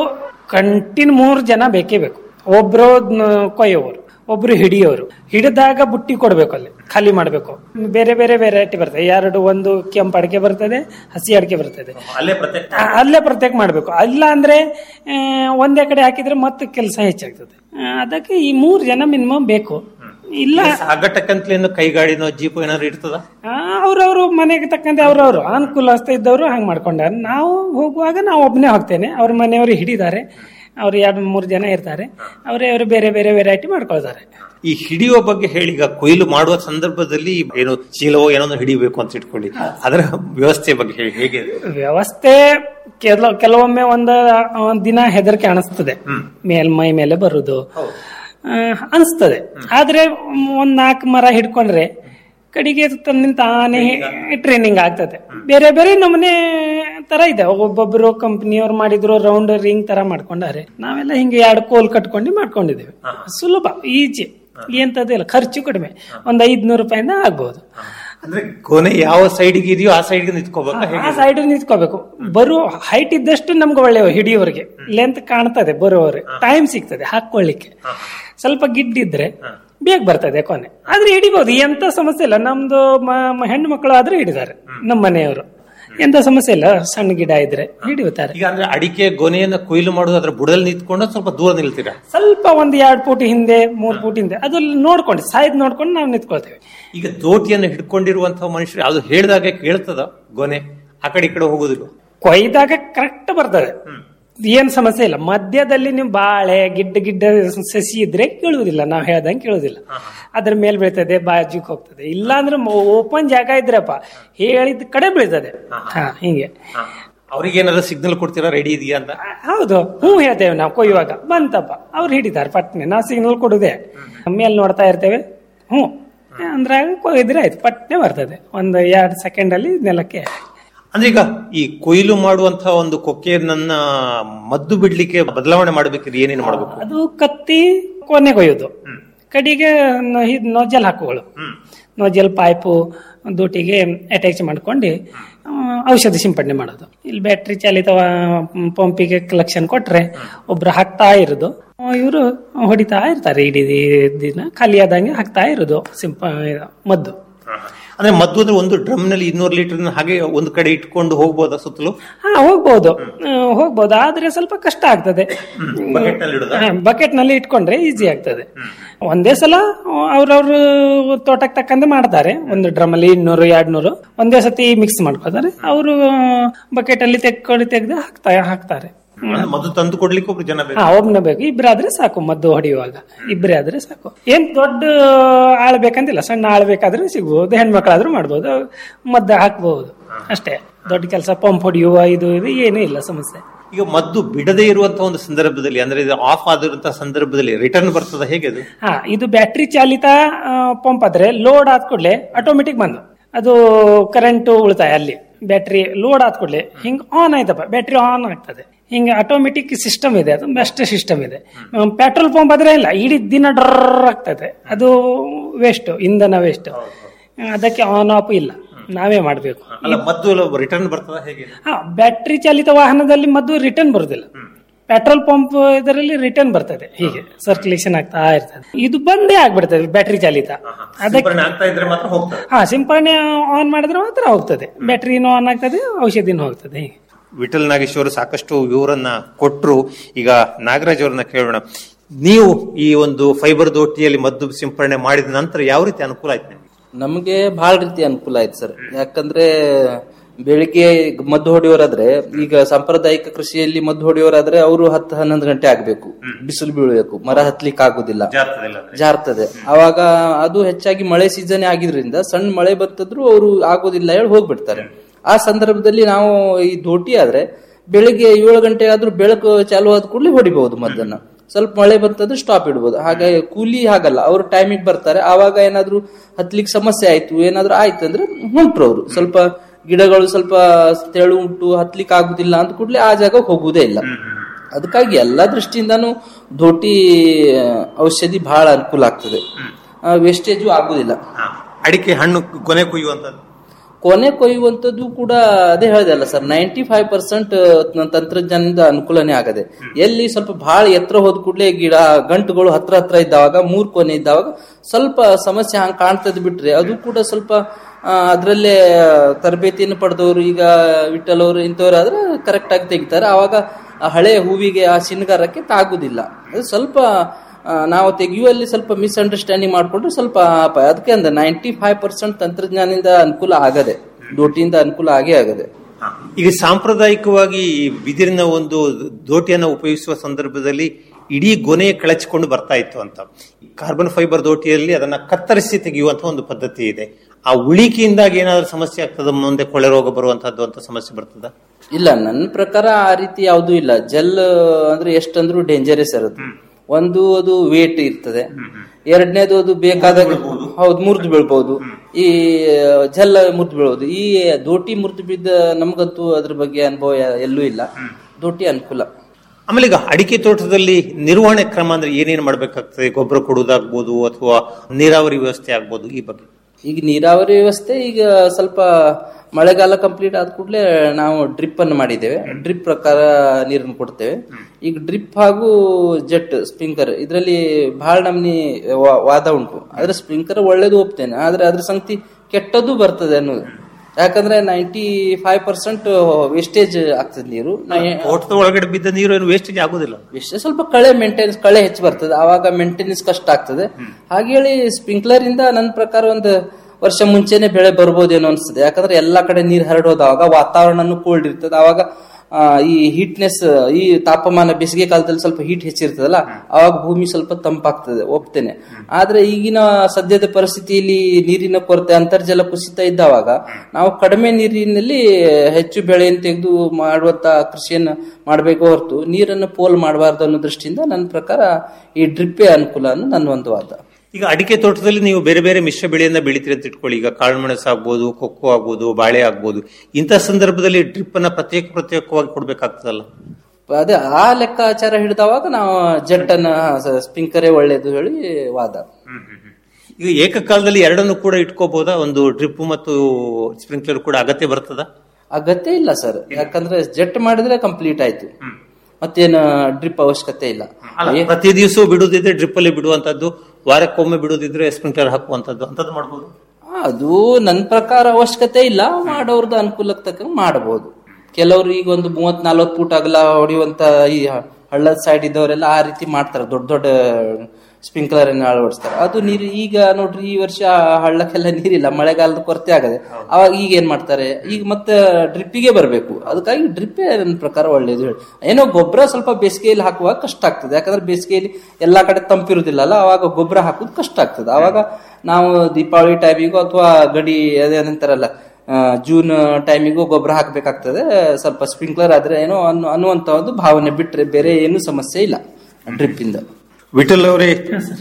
ಕಂಟಿನ್ಯೂ ಮೂರು ಜನ ಬೇಕೇ ಬೇಕು ಒಬ್ರು ನ- ಕೊಯ್ಯೋರು ಒಬ್ರು ಹಿಡಿಯೋರು ಹಿಡಿದಾಗ ಬುಟ್ಟಿ ಕೊಡ್ಬೇಕು ಅಲ್ಲಿ ಖಾಲಿ ಮಾಡಬೇಕು ಬೇರೆ ಬೇರೆ ವೆರೈಟಿ ಬರ್ತದೆ ಎರಡು ಒಂದು ಕೆಂಪು ಅಡಿಕೆ ಬರ್ತದೆ ಹಸಿ ಅಡಿಕೆ ಬರ್ತದೆ
ಅಲ್ಲೇ ಪ್ರತ್ಯೇಕ
ಆ, ಅಲ್ಲೇ ಪ್ರತ್ಯೇಕ ಮಾಡಬೇಕು ಇಲ್ಲ ಅಂದ್ರೆ ಆ, ಒಂದೇ ಕಡೆ ಹಾಕಿದ್ರೆ ಮತ್ತೆ ಕೆಲಸ ಹೆಚ್ಚಾಗ್ತದೆ ಆ, ಅದಕ್ಕೆ ಈ ಮೂರು ಜನ ಮಿನಿಮಮ್ ಬೇಕು ಇಲ್ಲ
ಸಾಗಟಕ್ಕಂತಲೇನು ಕೈಗಾಡಿನೋ ಜೀಪು ಏನಾದ್ರು ಇರ್ತದ
ಆ, ಅವ್ರವ್ರು ಮನೆಗೆ ತಕ್ಕಂತೆ ಅವ್ರವ್ರು ಅನುಕೂಲಸ್ಥ ಇದ್ದವರು ಹಂಗೆ ಮಾಡ್ಕೊಂಡಾರ ನಾವು ಹೋಗುವಾಗ ನಾವು ಒಬ್ಬನೇ ಹೋಗ್ತೇನೆ ಅವ್ರ ಮನೆಯವರು ಹಿಡಿದಾರೆ ಅವ್ರು ಎರಡು ಮೂರು ಜನ ಇರ್ತಾರೆ ಅವರೇ ಅವರು ಬೇರೆ ಬೇರೆ ವೆರೈಟಿ ಮಾಡ್ಕೊಳ್ತಾರೆ
ಈ ಹಿಡಿಯುವ ಬಗ್ಗೆ ಹೇಳಿ ಈಗ ಕೊಯ್ಲು ಮಾಡುವ ಸಂದರ್ಭದಲ್ಲಿ ಏನು ಚೀಲವೋ ಏನೋ ಒಂದು ಹಿಡಿಬೇಕು ಅಂತ ಇಟ್ಕೊಳ್ಳಿ ಅದರ ವ್ಯವಸ್ಥೆ ಬಗ್ಗೆ ಹೇಳಿ ಹೇಗೆ
ವ್ಯವಸ್ಥೆ ಕೆಲ ಕೆಲವೊಮ್ಮೆ ಒಂದ ಒಂದ್ ದಿನ ಹೆದರಿಕೆ ಅನಿಸ್ತದೆ ಮೇಲ್ ಮೈ ಮೇಲೆ ಬರುದು ಆ, ಅನಿಸ್ತದೆ ಆದ್ರೆ ಒಂದ್ ನಾಲ್ಕು ಮರ ಹಿಡ್ಕೊಂಡ್ರೆ ಕಡೆಗೆ ತನ್ನಿಂದ ತಾನೇ ಟ್ರೈನಿಂಗ್ ಆಗ್ತದೆ ಬೇರೆ ಬೇರೆ ನಮೂನೆ ತರ ಇದೆ ಒಬ್ಬೊಬ್ರು ಕಂಪನಿಯವ್ರು ಮಾಡಿದ್ರು ರೌಂಡ್ ರಿಂಗ್ ತರ ಮಾಡ್ಕೊಂಡಾರೆ ನಾವೆಲ್ಲ ಹಿಂಗೆ ಎರಡು ಕೋಲ್ ಕಟ್ಕೊಂಡು ಮಾಡ್ಕೊಂಡಿದ್ದೇವೆ ಸುಲಭ ಈಜಿ ಎಂತದಿಲ್ಲ ಖರ್ಚು ಕಡಿಮೆ ಒಂದ್ ಐದ್ನೂರು ರೂಪಾಯಿಂದ ಆಗ್ಬಹುದು
ಅಂದ್ರೆ ಕೊನೆ ಯಾವ ಸೈಡ್ಗೆ ಇದೆಯೋ ಆ ಸೈಡ್ಗೆ ನಿಂತ್ಕೋಬೇಕಾ ಹೇಗೆ
ಆ ಸೈಡ್ ನಿಂತ್ಕೋಬೇಕು ಬರುವ ಹೈಟ್ ಇದ್ದಷ್ಟು ನಮ್ಗೆ ಒಳ್ಳೆ ಹಿಡಿಯೋರಿಗೆ ಲೆಂತ್ ಕಾಣ್ತದೆ ಬರುವವ್ರೆ ಟೈಮ್ ಸಿಗ್ತದೆ ಹಾಕೊಳ್ಳಿಕ್ಕೆ ಸ್ವಲ್ಪ ಗಿಡ್ಡಿದ್ರೆ ಬೇಗ ಬರ್ತದೆ ಕೊನೆ ಆದ್ರೆ ಹಿಡಿಬಹುದು ಎಂತ ಸಮಸ್ಯೆ ಇಲ್ಲ ನಮ್ದು ಮ- ಮ- ಹೆಣ್ಣು ಮಕ್ಕಳು ಆದ್ರೆ ಹಿಡಿದಾರೆ ನಮ್ಮ ಮನೆಯವರು ಎಂತ ಸಮಸ್ಯೆ ಇಲ್ಲ ಸಣ್ಣ ಗಿಡ ಇದ್ರೆ ಹಿಡಿಯುತ್ತಾರೆ
ಈಗ ಅಂದ್ರೆ ಅಡಿಕೆ ಗೊನೆಯನ್ನ ಕೊಯ್ಲು ಮಾಡೋದು ಅದ್ರ ಬುಡದಲ್ಲಿ ನಿಂತ್ಕೊಂಡು ಸ್ವಲ್ಪ ದೂರ ನಿಲ್ತೀರಾ
ಸ್ವಲ್ಪ ಒಂದ್ ಎರಡ್ ಫೂಟ್ ಹಿಂದೆ ಮೂರ್ ಫೂಟ್ ಹಿಂದೆ ಅದು ನೋಡ್ಕೊಂಡು ಸಾಯ್ದ್ ನೋಡ್ಕೊಂಡು ನಾವು ನಿಂತ್ಕೊಳ್ತೇವೆ
ಈಗ ದೋಟಿಯನ್ನು ಹಿಡ್ಕೊಂಡಿರುವಂತಹ ಮನುಷ್ಯರು ಅದು ಹೇಳಿದಾಗ ಕೇಳ್ತದ ಗೊನೆ ಆ ಕಡೆ ಈ ಕಡೆ ಹೋಗೋದಿಲ್ಲ
ಕೊಯ್ದಾಗ ಕರೆಕ್ಟ್ ಬರ್ತದೆ ಏನ್ ಸಮಸ್ಯೆ ಇಲ್ಲ ಮಧ್ಯದಲ್ಲಿ ನೀವು ಬಾಳೆ ಗಿಡ್ಡ ಗಿಡ್ಡ ಸಸಿ ಇದ್ರೆ ಕೇಳುವುದಿಲ್ಲ ನಾವ್ ಹೇಳ್ದಂಗೆ ಕೇಳುವುದಿಲ್ಲ ಅದ್ರ ಮೇಲೆ ಬೀಳ್ತದೆ ಬಾಜುಕ್ ಹೋಗ್ತದೆ ಇಲ್ಲ ಅಂದ್ರೆ ಓಪನ್ ಜಾಗ ಇದ್ರಪ್ಪ ಹೇಳಿದ ಕಡೆ ಬೀಳ್ತದೆ ಹಾ ಹಿಂಗೆ
ಅವ್ರಿಗೆ ಏನಾದ್ರು ಸಿಗ್ನಲ್ ಕೊಡ್ತೀರಾ ರೆಡಿ ಇದೆಯಾ ಅಂತ
ಹೌದು ಹ್ಞೂ ಹೇಳ್ತೇವೆ ನಾವು ಕೊಯ್ಯುವಾಗ ಬಂತಪ್ಪ ಅವ್ರು ಹಿಡಿತಾರೆ ಪಟ್ನೆ ನಾವು ಸಿಗ್ನಲ್ ಕೊಡುದೇ ಮೇಲೆ ನೋಡ್ತಾ ಇರ್ತೇವೆ ಹ್ಞೂ ಅಂದ್ರೆ ಕೊಯ್ದ್ರೆ ಆಯ್ತು ಪಟ್ನೆ ಬರ್ತದೆ ಒಂದು ಎರಡು ಸೆಕೆಂಡ್ ಅಲ್ಲಿ ನೆಲಕ್ಕೆ
ಅಂದ್ರೆ ಈಗ ಈ ಕೊಯ್ಲು ಮಾಡುವಂತಹ ಒಂದು ಕೊಕ್ಕೆಯನ್ನ ಮದ್ದು ಬಿಡ್ಲಿಕ್ಕೆ ಬದಲಾವಣೆ ಮಾಡ್ಬೇಕಿದ್ರೆ ಏನೇನು ಮಾಡ್ಬೇಕು
ಅದು ಕತ್ತಿ ಕೊನೆ ಕೊಯ್ಯೋದು ಕಡೆಗೆ ನ- ಇದ್ ನೋಜಲ್ ಹಾಕುಗಳು ನೋಜಲ್ ಪೈಪು ದೂಟಿಗೆ ಅಟ್ಯಾಚ್ ಮಾಡ್ಕೊಂಡು ಆ, ಔಷಧಿ ಸಿಂಪಡಣೆ ಮಾಡೋದು ಇಲ್ಲಿ ಬ್ಯಾಟ್ರಿ ಚಾಲಿತ ಪಂಪಿಗೆ ಕಲೆಕ್ಷನ್ ಕೊಟ್ರೆ ಒಬ್ರು ಹಾಕ್ತಾ ಇರೋದು ಇವರು ಹೊಡಿತಾ ಇರ್ತಾರೆ ಇಡೀ ದಿನ ಖಾಲಿ ಆದಂಗೆ ಹಾಕ್ತಾ ಇರೋದು ಸಿಂಪ ಮದ್ದು
ಅಂದ್ರೆ ಮದ್ದು ಅಂದ್ರೆ ಒಂದು ಡ್ರಮ್ ನಲ್ಲಿ ಇನ್ನೂರು ಲೀಟರ್ ಹಾಗೆ ಒಂದು ಕಡೆ ಇಟ್ಕೊಂಡು ಹೋಗ್ಬೋದಾ ಸುತ್ತಲೂ
ಹಾ ಹೋಗ್ಬೋದು ಆ, ಹೋಗ್ಬೋದು ಆದ್ರೆ ಸ್ವಲ್ಪ ಕಷ್ಟ ಆಗ್ತದೆ
ಬಕೆಟ್ ನಲ್ಲಿ ಇಡುದಾ?
ಬಕೆಟ್ ನಲ್ಲಿ ಇಟ್ಕೊಂಡ್ರೆ ಈಸಿ ಆಗ್ತದೆ ಒಂದೇ ಸಲ ಅವ್ರವ್ರು ತೋಟಕ್ಕೆ ತಕ್ಕಂತೆ ಮಾಡ್ತಾರೆ ಒಂದು ಡ್ರಮ್ ಅಲ್ಲಿ ಇನ್ನೂರು ಎರಡ್ ನೂರು ಒಂದೇ ಸತಿ ಮಿಕ್ಸ್ ಮಾಡ್ಕೋತಾರೆ ಅವರು ಬಕೆಟ್ ಅಲ್ಲಿ ತೆಕ್ಕೊಂಡು ತೆಗೆದು ಹಾಕ್ತಾ ಹಾಕ್ತಾರೆ
ಅಂದ್ರೆ ಮದ್ದು ತಂದು ಕೊಡ್ಲಿಕ್ಕೆ ಒಬ್ರು ಜನ ಬೇಕು
ಹಾ ಒಬ್ನೇ ಬೇಕು ಇಬ್ರಾದ್ರೆ ಸಾಕು ಮದ್ದು ಹೊಡೆಯುವಾಗ ಇಬ್ರೇ ಆದ್ರೆ ಸಾಕು ಏನ್ ದೊಡ್ಡ ಆಳ್ ಬೇಕಂತಿಲ್ಲ ಸಣ್ಣ ಆಳ್ ಬೇಕಾದ್ರೆ ಸಿಗ್ಬೋದು ಹೆಣ್ಮಕ್ಳಾದ್ರೂ ಮಾಡ್ಬೋದು ಮದ್ದು ಹಾಕ್ಬಹುದು ಅಷ್ಟೇ ದೊಡ್ಡ ಕೆಲಸ ಪಂಪ್ ಹೊಡೆಯುವ ಇದು ಇದು ಏನೂ ಇಲ್ಲ ಸಮಸ್ಯೆ
ಈಗ ಮದ್ದು ಬಿಡದೇ ಇರುವಂತಹ ಒಂದು ಸಂದರ್ಭದಲ್ಲಿ ಅಂದ್ರೆ ಇದು ಆಫ್ ಆಗಿರುವಂತಹ ಸಂದರ್ಭದಲ್ಲಿ ರಿಟರ್ನ್ ಬರ್ತದ ಹೇಗೆ ಅದು
ಹಾ ಇದು ಬ್ಯಾಟ್ರಿ ಚಾಲಿತ ಪಂಪ್ ಆದ್ರೆ ಲೋಡ್ ಆದ ಕೂಡಲೇ ಆಟೋಮೆಟಿಕ್ ಬಂದು ಅದು ಕರೆಂಟ್ ಉಳಿತಾಯ ಅಲ್ಲಿ ಬ್ಯಾಟ್ರಿ ಲೋಡ್ ಆದ ಕೂಡಲೇ ಹಿಂಗ್ ಆನ್ ಆಯ್ತಪ್ಪ ಬ್ಯಾಟ್ರಿ ಆನ್ ಆಗ್ತದೆ ಹಿಂಗೆ ಆಟೋಮೆಟಿಕ್ ಸಿಸ್ಟಮ್ ಇದೆ ಅದು ಬೆಸ್ಟ್ ಸಿಸ್ಟಮ್ ಇದೆ ಪೆಟ್ರೋಲ್ ಪಂಪ್ ಆದ್ರೆ ಇಲ್ಲ ಇಡೀ ದಿನ ಡರ್ ಆಗ್ತದೆ ಅದು ವೇಸ್ಟ್ ಇಂಧನ ವೇಸ್ಟ್ ಅದಕ್ಕೆ ಆನ್ ಆಫ್ ಇಲ್ಲ ನಾವೇ ಮಾಡಬೇಕು
ಅಲ್ಲ ಮದ್ದು ರಿಟರ್ನ್ ಬರ್ತದ ಹೇಗೆ
ಹಾ ಬ್ಯಾಟ್ರಿ ಚಾಲಿತ ವಾಹನದಲ್ಲಿ ಮದ್ದು ರಿಟರ್ನ್ ಬರುದಿಲ್ಲ ಪೆಟ್ರೋಲ್ ಪಂಪ್ ಇದರಲ್ಲಿ ರಿಟರ್ನ್ ಬರ್ತದೆ ಹೀಗೆ ಸರ್ಕ್ಯುಲೇಷನ್ ಆಗ್ತಾ ಇರ್ತದೆ ಇದು ಬಂದೇ ಆಗ್ಬಿಡ್ತದೆ ಬ್ಯಾಟ್ರಿ ಚಾಲಿತ ಅದಕ್ಕೆ
ಸಿಂಪರಣೆ ಆಗ್ತಾ ಇದ್ರೆ ಮಾತ್ರ ಹೋಗ್ತದೆ
ಹಾ ಸಿಂಪರಣೆ ಆನ್ ಮಾಡಿದ್ರೆ ಮಾತ್ರ ಹೋಗ್ತದೆ ಬ್ಯಾಟ್ರಿನೂ ಆನ್ ಆಗ್ತದೆ ಔಷಧಿನೂ ಹೋಗ್ತದೆ ಹೀಗೆ
ವಿಠಲ್ ನಾಗೇಶ್ವರು ಸಾಕಷ್ಟು ವಿವರನ್ನ ಕೊಟ್ರು ಈಗ ನಾಗರಾಜ್ ಅವ್ರನ್ನ ಕೇಳೋಣ ನೀವು ಈ ಒಂದು ಫೈಬರ್ ದೋಟಿಯಲ್ಲಿ ಮದ್ದು ಸಿಂಪರಣೆ ಮಾಡಿದ ನಂತರ ಯಾವ ರೀತಿ ಅನುಕೂಲ ಆಯ್ತು ನಿಮ್ಗೆ
ನಮಗೆ ಬಹಳ ರೀತಿ ಅನುಕೂಲ ಆಯ್ತು ಸರ್ ಯಾಕಂದ್ರೆ ಬೆಳಿಗ್ಗೆ ಮದ್ದು ಹೊಡೆಯೋರಾದ್ರೆ ಈಗ ಸಾಂಪ್ರದಾಯಿಕ ಕೃಷಿಯಲ್ಲಿ ಮದ್ದು ಹೊಡೆಯೋರಾದ್ರೆ ಅವರು ಹತ್ತು ಹನ್ನೊಂದು ಗಂಟೆ ಆಗ್ಬೇಕು ಬಿಸಿಲು ಬೀಳಬೇಕು ಮರ ಹತ್ಲಿಕ್ಕೆ ಆಗುದಿಲ್ಲ ಜಾರ್ತದೆ ಅವಾಗ ಅದು ಹೆಚ್ಚಾಗಿ ಮಳೆ ಸೀಸನ್ ಆಗಿದ್ರಿಂದ ಸಣ್ಣ ಮಳೆ ಬರ್ತದ್ರು ಅವರು ಆಗೋದಿಲ್ಲ ಹೇಳಿ ಹೋಗ್ಬಿಡ್ತಾರೆ ಆ ಸಂದರ್ಭದಲ್ಲಿ ನಾವು ಈ ದೋಟಿ ಆದ್ರೆ ಬೆಳಿಗ್ಗೆ ಏಳು ಗಂಟೆ ಆದ್ರೂ ಬೆಳಕು ಚಾಲು ಆದ ಕೂಡಲೇ ಹೊಡಿಬಹುದು ಮದ್ದನ್ನ ಸ್ವಲ್ಪ ಮಳೆ ಬಂತಂದ್ರೆ ಸ್ಟಾಪ್ ಇಡ್ಬೋದು ಹಾಗೆ ಕೂಲಿ ಹಾಗಲ್ಲ ಅವ್ರು ಟೈಮಿಗೆ ಬರ್ತಾರೆ ಆವಾಗ ಏನಾದ್ರೂ ಹತ್ಲಿಕ್ಕೆ ಸಮಸ್ಯೆ ಆಯ್ತು ಏನಾದ್ರೂ ಆಯ್ತು ಅಂದ್ರೆ ಹೊಂಟ್ರು ಅವರು ಸ್ವಲ್ಪ ಗಿಡಗಳು ಸ್ವಲ್ಪ ತೆಳು ಉಂಟು ಹತ್ಲಿಕ್ಕೆ ಆಗುದಿಲ್ಲ ಅಂತ ಕೂಡಲೇ ಆ ಜಾಗಕ್ಕೆ ಹೋಗುವುದೇ ಇಲ್ಲ ಅದಕ್ಕಾಗಿ ಎಲ್ಲಾ ದೃಷ್ಟಿಯಿಂದಾನು ಧೋಟಿ ಔಷಧಿ ಬಹಳ ಅನುಕೂಲ ಆಗ್ತದೆ ವೇಸ್ಟೇಜು ಆಗುದಿಲ್ಲ
ಅಡಿಕೆ ಹಣ್ಣು ಕೊನೆ ಕುಯ್ಯುವಂತದ್ದು
ಕೊನೆ ಕೊಯ್ಯುವಂತದ್ದು ಕೂಡ ಅದೇ ಹೇಳಿದೆ ಅಲ್ಲ ಸರ್ ನೈಂಟಿ ಫೈವ್ ಪರ್ಸೆಂಟ್ ತಂತ್ರಜ್ಞಾನದಿಂದ ಅನುಕೂಲನೇ ಆಗದೆ ಎಲ್ಲಿ ಸ್ವಲ್ಪ ಬಹಳ ಎತ್ತರ ಹೋದ ಕೂಡಲೇ ಗಿಡ ಗಂಟುಗಳು ಹತ್ರ ಹತ್ರ ಇದ್ದಾವಾಗ ಮೂರ್ ಕೊನೆ ಇದ್ದಾವಾಗ ಸ್ವಲ್ಪ ಸಮಸ್ಯೆ ಹಂಗ್ ಕಾಣ್ತದೆ ಬಿಟ್ರೆ ಅದು ಕೂಡ ಸ್ವಲ್ಪ ಆ, ಅದ್ರಲ್ಲೇ ತರಬೇತಿಯನ್ನು ಪಡೆದವರು ಈಗ ವಿಠಲ್ ಅವರು ಇಂಥವ್ರು ಆದ್ರೆ ಕರೆಕ್ಟ್ ಆಗಿ ತೆಗಿತಾರೆ ಆವಾಗ ಆ ಹಳೆ ಹೂವಿಗೆ ಆ ಶಿನ್ಗಾರಕ್ಕೆ ತಾಗುದಿಲ್ಲ ಅದು ಸ್ವಲ್ಪ ಆ, ನಾವು ತೆಗೆಯುವಲ್ಲಿ ಸ್ವಲ್ಪ ಮಿಸ್ಅಂಡರ್ಸ್ಟ್ಯಾಂಡಿಂಗ್ ಮಾಡ್ಕೊಂಡ್ರೆ ಸ್ವಲ್ಪ ಅಪಾಯ. ಅದಕ್ಕೆ ಅಂದ ನೈಂಟಿ ಫೈವ್ ಪರ್ಸೆಂಟ್ ತಂತ್ರಜ್ಞಾನದಿಂದ ಅನುಕೂಲ ಆಗದೆ ದೋಟಿಯಿಂದ ಅನುಕೂಲ ಆಗೇ ಆಗದೆ
ಈಗ ಸಾಂಪ್ರದಾಯಿಕವಾಗಿ ಈ ಬಿದಿರಿನ ಒಂದು ದೋಟಿಯನ್ನು ಉಪಯೋಗಿಸುವ ಸಂದರ್ಭದಲ್ಲಿ ಇಡೀ ಗೊನೆ ಕಳಚಿಕೊಂಡು ಬರ್ತಾ ಇತ್ತು ಅಂತ ಕಾರ್ಬನ್ ಫೈಬರ್ ದೋಟಿಯಲ್ಲಿ ಅದನ್ನ ಕತ್ತರಿಸಿ ತೆಗೆಯುವಂತ ಒಂದು ಪದ್ಧತಿ ಇದೆ ಆ ಉಳಿಕೆಯಿಂದಾಗಿ ಏನಾದ್ರೂ ಸಮಸ್ಯೆ ಆಗ್ತದ ಮುಂದೆ ಕೊಳೆ ರೋಗ ಬರುವಂತದ್ದು ಅಂತ ಸಮಸ್ಯೆ ಬರ್ತದ
ಇಲ್ಲ ನನ್ನ ಪ್ರಕಾರ ಆ ರೀತಿ ಯಾವುದೂ ಇಲ್ಲ ಜೆಲ್ ಅಂದ್ರೆ ಎಷ್ಟಂದ್ರೂ ಡೇಂಜರಸ್ ಇರುತ್ತೆ ಒಂದು ಅದು ವೇಟ್ ಇರ್ತದೆ ಎರಡನೇದು ಅದು ಬೇಕಾದಾಗ ಹೌದು ಮುರಿದು ಬೀಳ್ಬಹುದು ಈ ಜೆಲ್ ಮುರಿದು ಬೀಳ್ಬೋದು ಈ ದೋಟಿ ಮುರಿದು ಬಿದ್ದ ನಮ್ಗಂತೂ ಅದ್ರ ಬಗ್ಗೆ ಅನುಭವ ಯಾ- ಎಲ್ಲೂ ಇಲ್ಲ ದೋಟಿ ಅನುಕೂಲ
ಆಮೇಲೆ ಈಗ ಅಡಿಕೆ ತೋಟದಲ್ಲಿ ನಿರ್ವಹಣೆ ಕ್ರಮ ಅಂದ್ರೆ ಏನೇನು ಮಾಡ್ಬೇಕಾಗ್ತದೆ ಗೊಬ್ಬರ ಕೊಡುವುದಾಗ್ಬೋದು ಅಥವಾ ನೀರಾವರಿ ವ್ಯವಸ್ಥೆ ಆಗ್ಬೋದು ಈ ಬಗ್ಗೆ
ಈಗ ನೀರಾವರಿ ವ್ಯವಸ್ಥೆ ಈಗ ಸ್ವಲ್ಪ ಮಳೆಗಾಲ ಕಂಪ್ಲೀಟ್ ಆದ ಕೂಡಲೇ ನಾವು ಡ್ರಿಪ್ ಅನ್ನು ಮಾಡಿದ್ದೇವೆ ಡ್ರಿಪ್ ಪ್ರಕಾರ ನೀರನ್ನು ಕೊಡ್ತೇವೆ ಈಗ ಡ್ರಿಪ್ ಹಾಗೂ ಜೆಟ್ ಸ್ಪ್ರಿಂಕರ್ ಇದರಲ್ಲಿ ಬಹಳ ನಮ್ನಿ ವಾ- ವಾದ ಉಂಟು ಆದ್ರೆ ಸ್ಪ್ರಿಂಕರ್ ಒಳ್ಳೇದು ಒಪ್ತೇನೆ ಆದ್ರೆ ಅದ್ರ ಸಂಗತಿ ಕೆಟ್ಟದ್ದು ಬರ್ತದೆ ಅನ್ನೋದು ಯಾಕಂದ್ರೆ ನೈಂಟಿ ಫೈವ್ ಪರ್ಸೆಂಟ್ ವೇಸ್ಟೇಜ್ ಆಗ್ತದೆ ನೀರು ನಾ-
ತೋಟದ ಒಳಗಡೆ ಬಿದ್ದ ನೀರು ಏನು ವೇಸ್ಟೇಜ್ ಆಗುದಿಲ್ಲ
ವಿಷಯ ಸ್ವಲ್ಪ ಕಳೆ ಮೇಂಟೆನೆನ್ಸ್ ಕಳೆ ಹೆಚ್ಚು ಬರ್ತದೆ ಆವಾಗ ಮೇಂಟೆನೆನ್ಸ್ ಕಷ್ಟ ಆಗ್ತದೆ ಹಾಗೆ ಹೇಳಿ ಸ್ಪ್ರಿಂಕ್ಲರ್ ಇಂದ ನನ್ನ ಪ್ರಕಾರ ಒಂದು ವರ್ಷ ಮುಂಚೆನೆ ಬೆಳೆ ಬರ್ಬೋದೇನೋ ಅನ್ಸ್ತದೆ ಯಾಕಂದ್ರೆ ಎಲ್ಲಾ ಕಡೆ ನೀರು ಹರಡೋದಾಗ ವಾತಾವರಣನು ಕೋಲ್ಡ್ ಇರ್ತದೆ ಆವಾಗ ಆ, ಈ ಹೀಟ್ನೆಸ್ ಈ ತಾಪಮಾನ ಬೇಸಿಗೆ ಕಾಲದಲ್ಲಿ ಸ್ವಲ್ಪ ಹೀಟ್ ಹೆಚ್ಚಿರ್ತದಲ್ಲ ಆವಾಗ ಭೂಮಿ ಸ್ವಲ್ಪ ತಂಪಾಗ್ತದೆ ಒಪ್ತೇನೆ ಆದ್ರೆ ಈಗಿನ ಸದ್ಯದ ಪರಿಸ್ಥಿತಿಯಲ್ಲಿ ನೀರಿನ ಕೊರತೆ ಅಂತರ್ಜಲ ಕುಸಿತ ಇದ್ದಾವಾಗ ನಾವು ಕಡಿಮೆ ನೀರಿನಲ್ಲಿ ಹೆಚ್ಚು ಬೆಳೆಯನ್ನು ತೆಗೆದು ಮಾಡುವಂತ ಕೃಷಿಯನ್ನು ಮಾಡಬೇಕು ಹೊರತು ನೀರನ್ನು ಪೋಲ್ ಮಾಡಬಾರ್ದು ಅನ್ನೋ ದೃಷ್ಟಿಯಿಂದ ನನ್ನ ಪ್ರಕಾರ ಈ ಡ್ರಿಪ್ಪೇ ಅನುಕೂಲ ಅನ್ನೋ ನನ್ನ ಒಂದು ವಾದ
ಈಗ ಅಡಿಕೆ ತೋಟದಲ್ಲಿ ನೀವು ಬೇರೆ ಬೇರೆ ಮಿಶ್ರ ಬೆಳೆಯನ್ನ ಬೆಳಿತೀರಿ ಅಂತ ಇಟ್ಕೊಳ್ಳಿ ಈಗ ಕಾಳುಮೆಣಸು ಆಗ್ಬೋದು ಕೊಕ್ಕೋ ಆಗ್ಬೋದು ಬಾಳೆ ಆಗ್ಬೋದು ಇಂಥ ಸಂದರ್ಭದಲ್ಲಿ ಡ್ರಿಪ್ ಅನ್ನ ಪ್ರತ್ಯೇಕ ಪ್ರತ್ಯೇಕವಾಗಿ ಕೊಡ್ಬೇಕಾಗ್ತದಲ್ಲ
ಅದೇ ಆ ಲೆಕ್ಕಾಚಾರ ಹಿಡಿದವಾಗ ನಾವು ಜೆಟ್ ಅನ್ನ ಸ್ಪಿಂಕರೇ ಒಳ್ಳೇದು ಹೇಳಿ ವಾದ
ಈಗ ಏಕಕಾಲದಲ್ಲಿ ಎರಡನ್ನು ಕೂಡ ಇಟ್ಕೋಬಹುದಾ ಒಂದು ಡ್ರಿಪ್ ಮತ್ತು ಸ್ಪ್ರಿಂಕ್ಲರ್ ಕೂಡ ಅಗತ್ಯ ಬರ್ತದ
ಅಗತ್ಯ ಇಲ್ಲ ಸರ್ ಯಾಕಂದ್ರೆ ಜೆಟ್ ಮಾಡಿದ್ರೆ ಕಂಪ್ಲೀಟ್ ಆಯ್ತು ಮತ್ತೇನು ಡ್ರಿಪ್ ಅವಶ್ಯಕತೆ ಇಲ್ಲ ಏ-
ಪ್ರತಿ ದಿವಸ ಬಿಡುದಿದ್ರೆ ಡ್ರಿಪ್ ಅಲ್ಲಿ ಬಿಡುವಂತದ್ದು ವಾರಕ್ಕೊಮ್ಮೆ ಬಿಡುದಿದ್ರೆ ಸ್ಪ್ರಿಂಕ್ಲರ್ ಹಾಕುವಂತದ್ದು ಅಂತದ್ದು ಮಾಡಬಹುದು
ಅದು ನನ್ನ ಪ್ರಕಾರ ಅವಶ್ಯಕತೆ ಇಲ್ಲ ಮಾಡೋರ್ದು ಅನುಕೂಲಕ್ಕೆ ತಕ್ಕ ಮಾಡಬಹುದು ಕೆಲವರು ಈಗ ಒಂದು ಮೂವತ್ ನಲ್ವತ್ ಫೂಟ್ ಅಗಲ ಹೊಡೆಯುವಂತ ಈ ಹಳ್ಳದ ಸೈಡ್ ಇದ್ದವರೆಲ್ಲ ಆ ರೀತಿ ಮಾಡ್ತಾರೆ ದೊಡ್ಡ ದೊಡ್ಡ ಸ್ಪ್ರಿಂಕ್ಲರ್ ಅನ್ನು ಅಳವಡಿಸ್ತಾರೆ ಅದು ನೀರು ಈಗ ನೋಡ್ರಿ ಈ ವರ್ಷ ಹಳ್ಳಕ್ಕೆಲ್ಲ ನೀರಿಲ್ಲ ಮಳೆಗಾಲದ ಕೊರತೆ ಆಗದೆ ಅವಾಗ ಈಗ ಏನ್ ಮಾಡ್ತಾರೆ ಈಗ ಮತ್ತೆ ಡ್ರಿಪ್ಪಿಗೆ ಬರಬೇಕು ಅದಕ್ಕಾಗಿ ಡ್ರಿಪ್ಪೇ ನನ್ನ ಪ್ರಕಾರ ಒಳ್ಳೇದು ಹೇಳಿ ಏನೋ ಗೊಬ್ಬರ ಸ್ವಲ್ಪ ಬೇಸಿಗೆಯಲ್ಲಿ ಹಾಕುವಾಗ ಕಷ್ಟ ಆಗ್ತದೆ ಯಾಕಂದ್ರೆ ಬೇಸಿಗೆಯಲ್ಲಿ ಎಲ್ಲಾ ಕಡೆ ತಂಪಿರುವುದಿಲ್ಲ ಅಲ್ಲ ಅವಾಗ ಗೊಬ್ಬರ ಹಾಕುದು ಕಷ್ಟ ಆಗ್ತದೆ ಅವಾಗ ನಾವು ದೀಪಾವಳಿ ಟೈಮಿಗೂ ಅಥವಾ ಗಡಿ ಅದೇನಂತಾರಲ್ಲ ಆ, ಜೂನ್ ಟೈಮಿಗೂ ಗೊಬ್ಬರ ಹಾಕಬೇಕಾಗ್ತದೆ ಸ್ವಲ್ಪ ಸ್ಪ್ರಿಂಕ್ಲರ್ ಆದ್ರೆ ಏನೋ ಅನ್ನೋ ಅನ್ನುವಂತ ಒಂದು ಭಾವನೆ ಬಿಟ್ರೆ ಬೇರೆ ಏನು ಸಮಸ್ಯೆ ಇಲ್ಲ ಡ್ರಿಪ್ ಇಂದ
ವಿಠಲ್ ಅವರೇ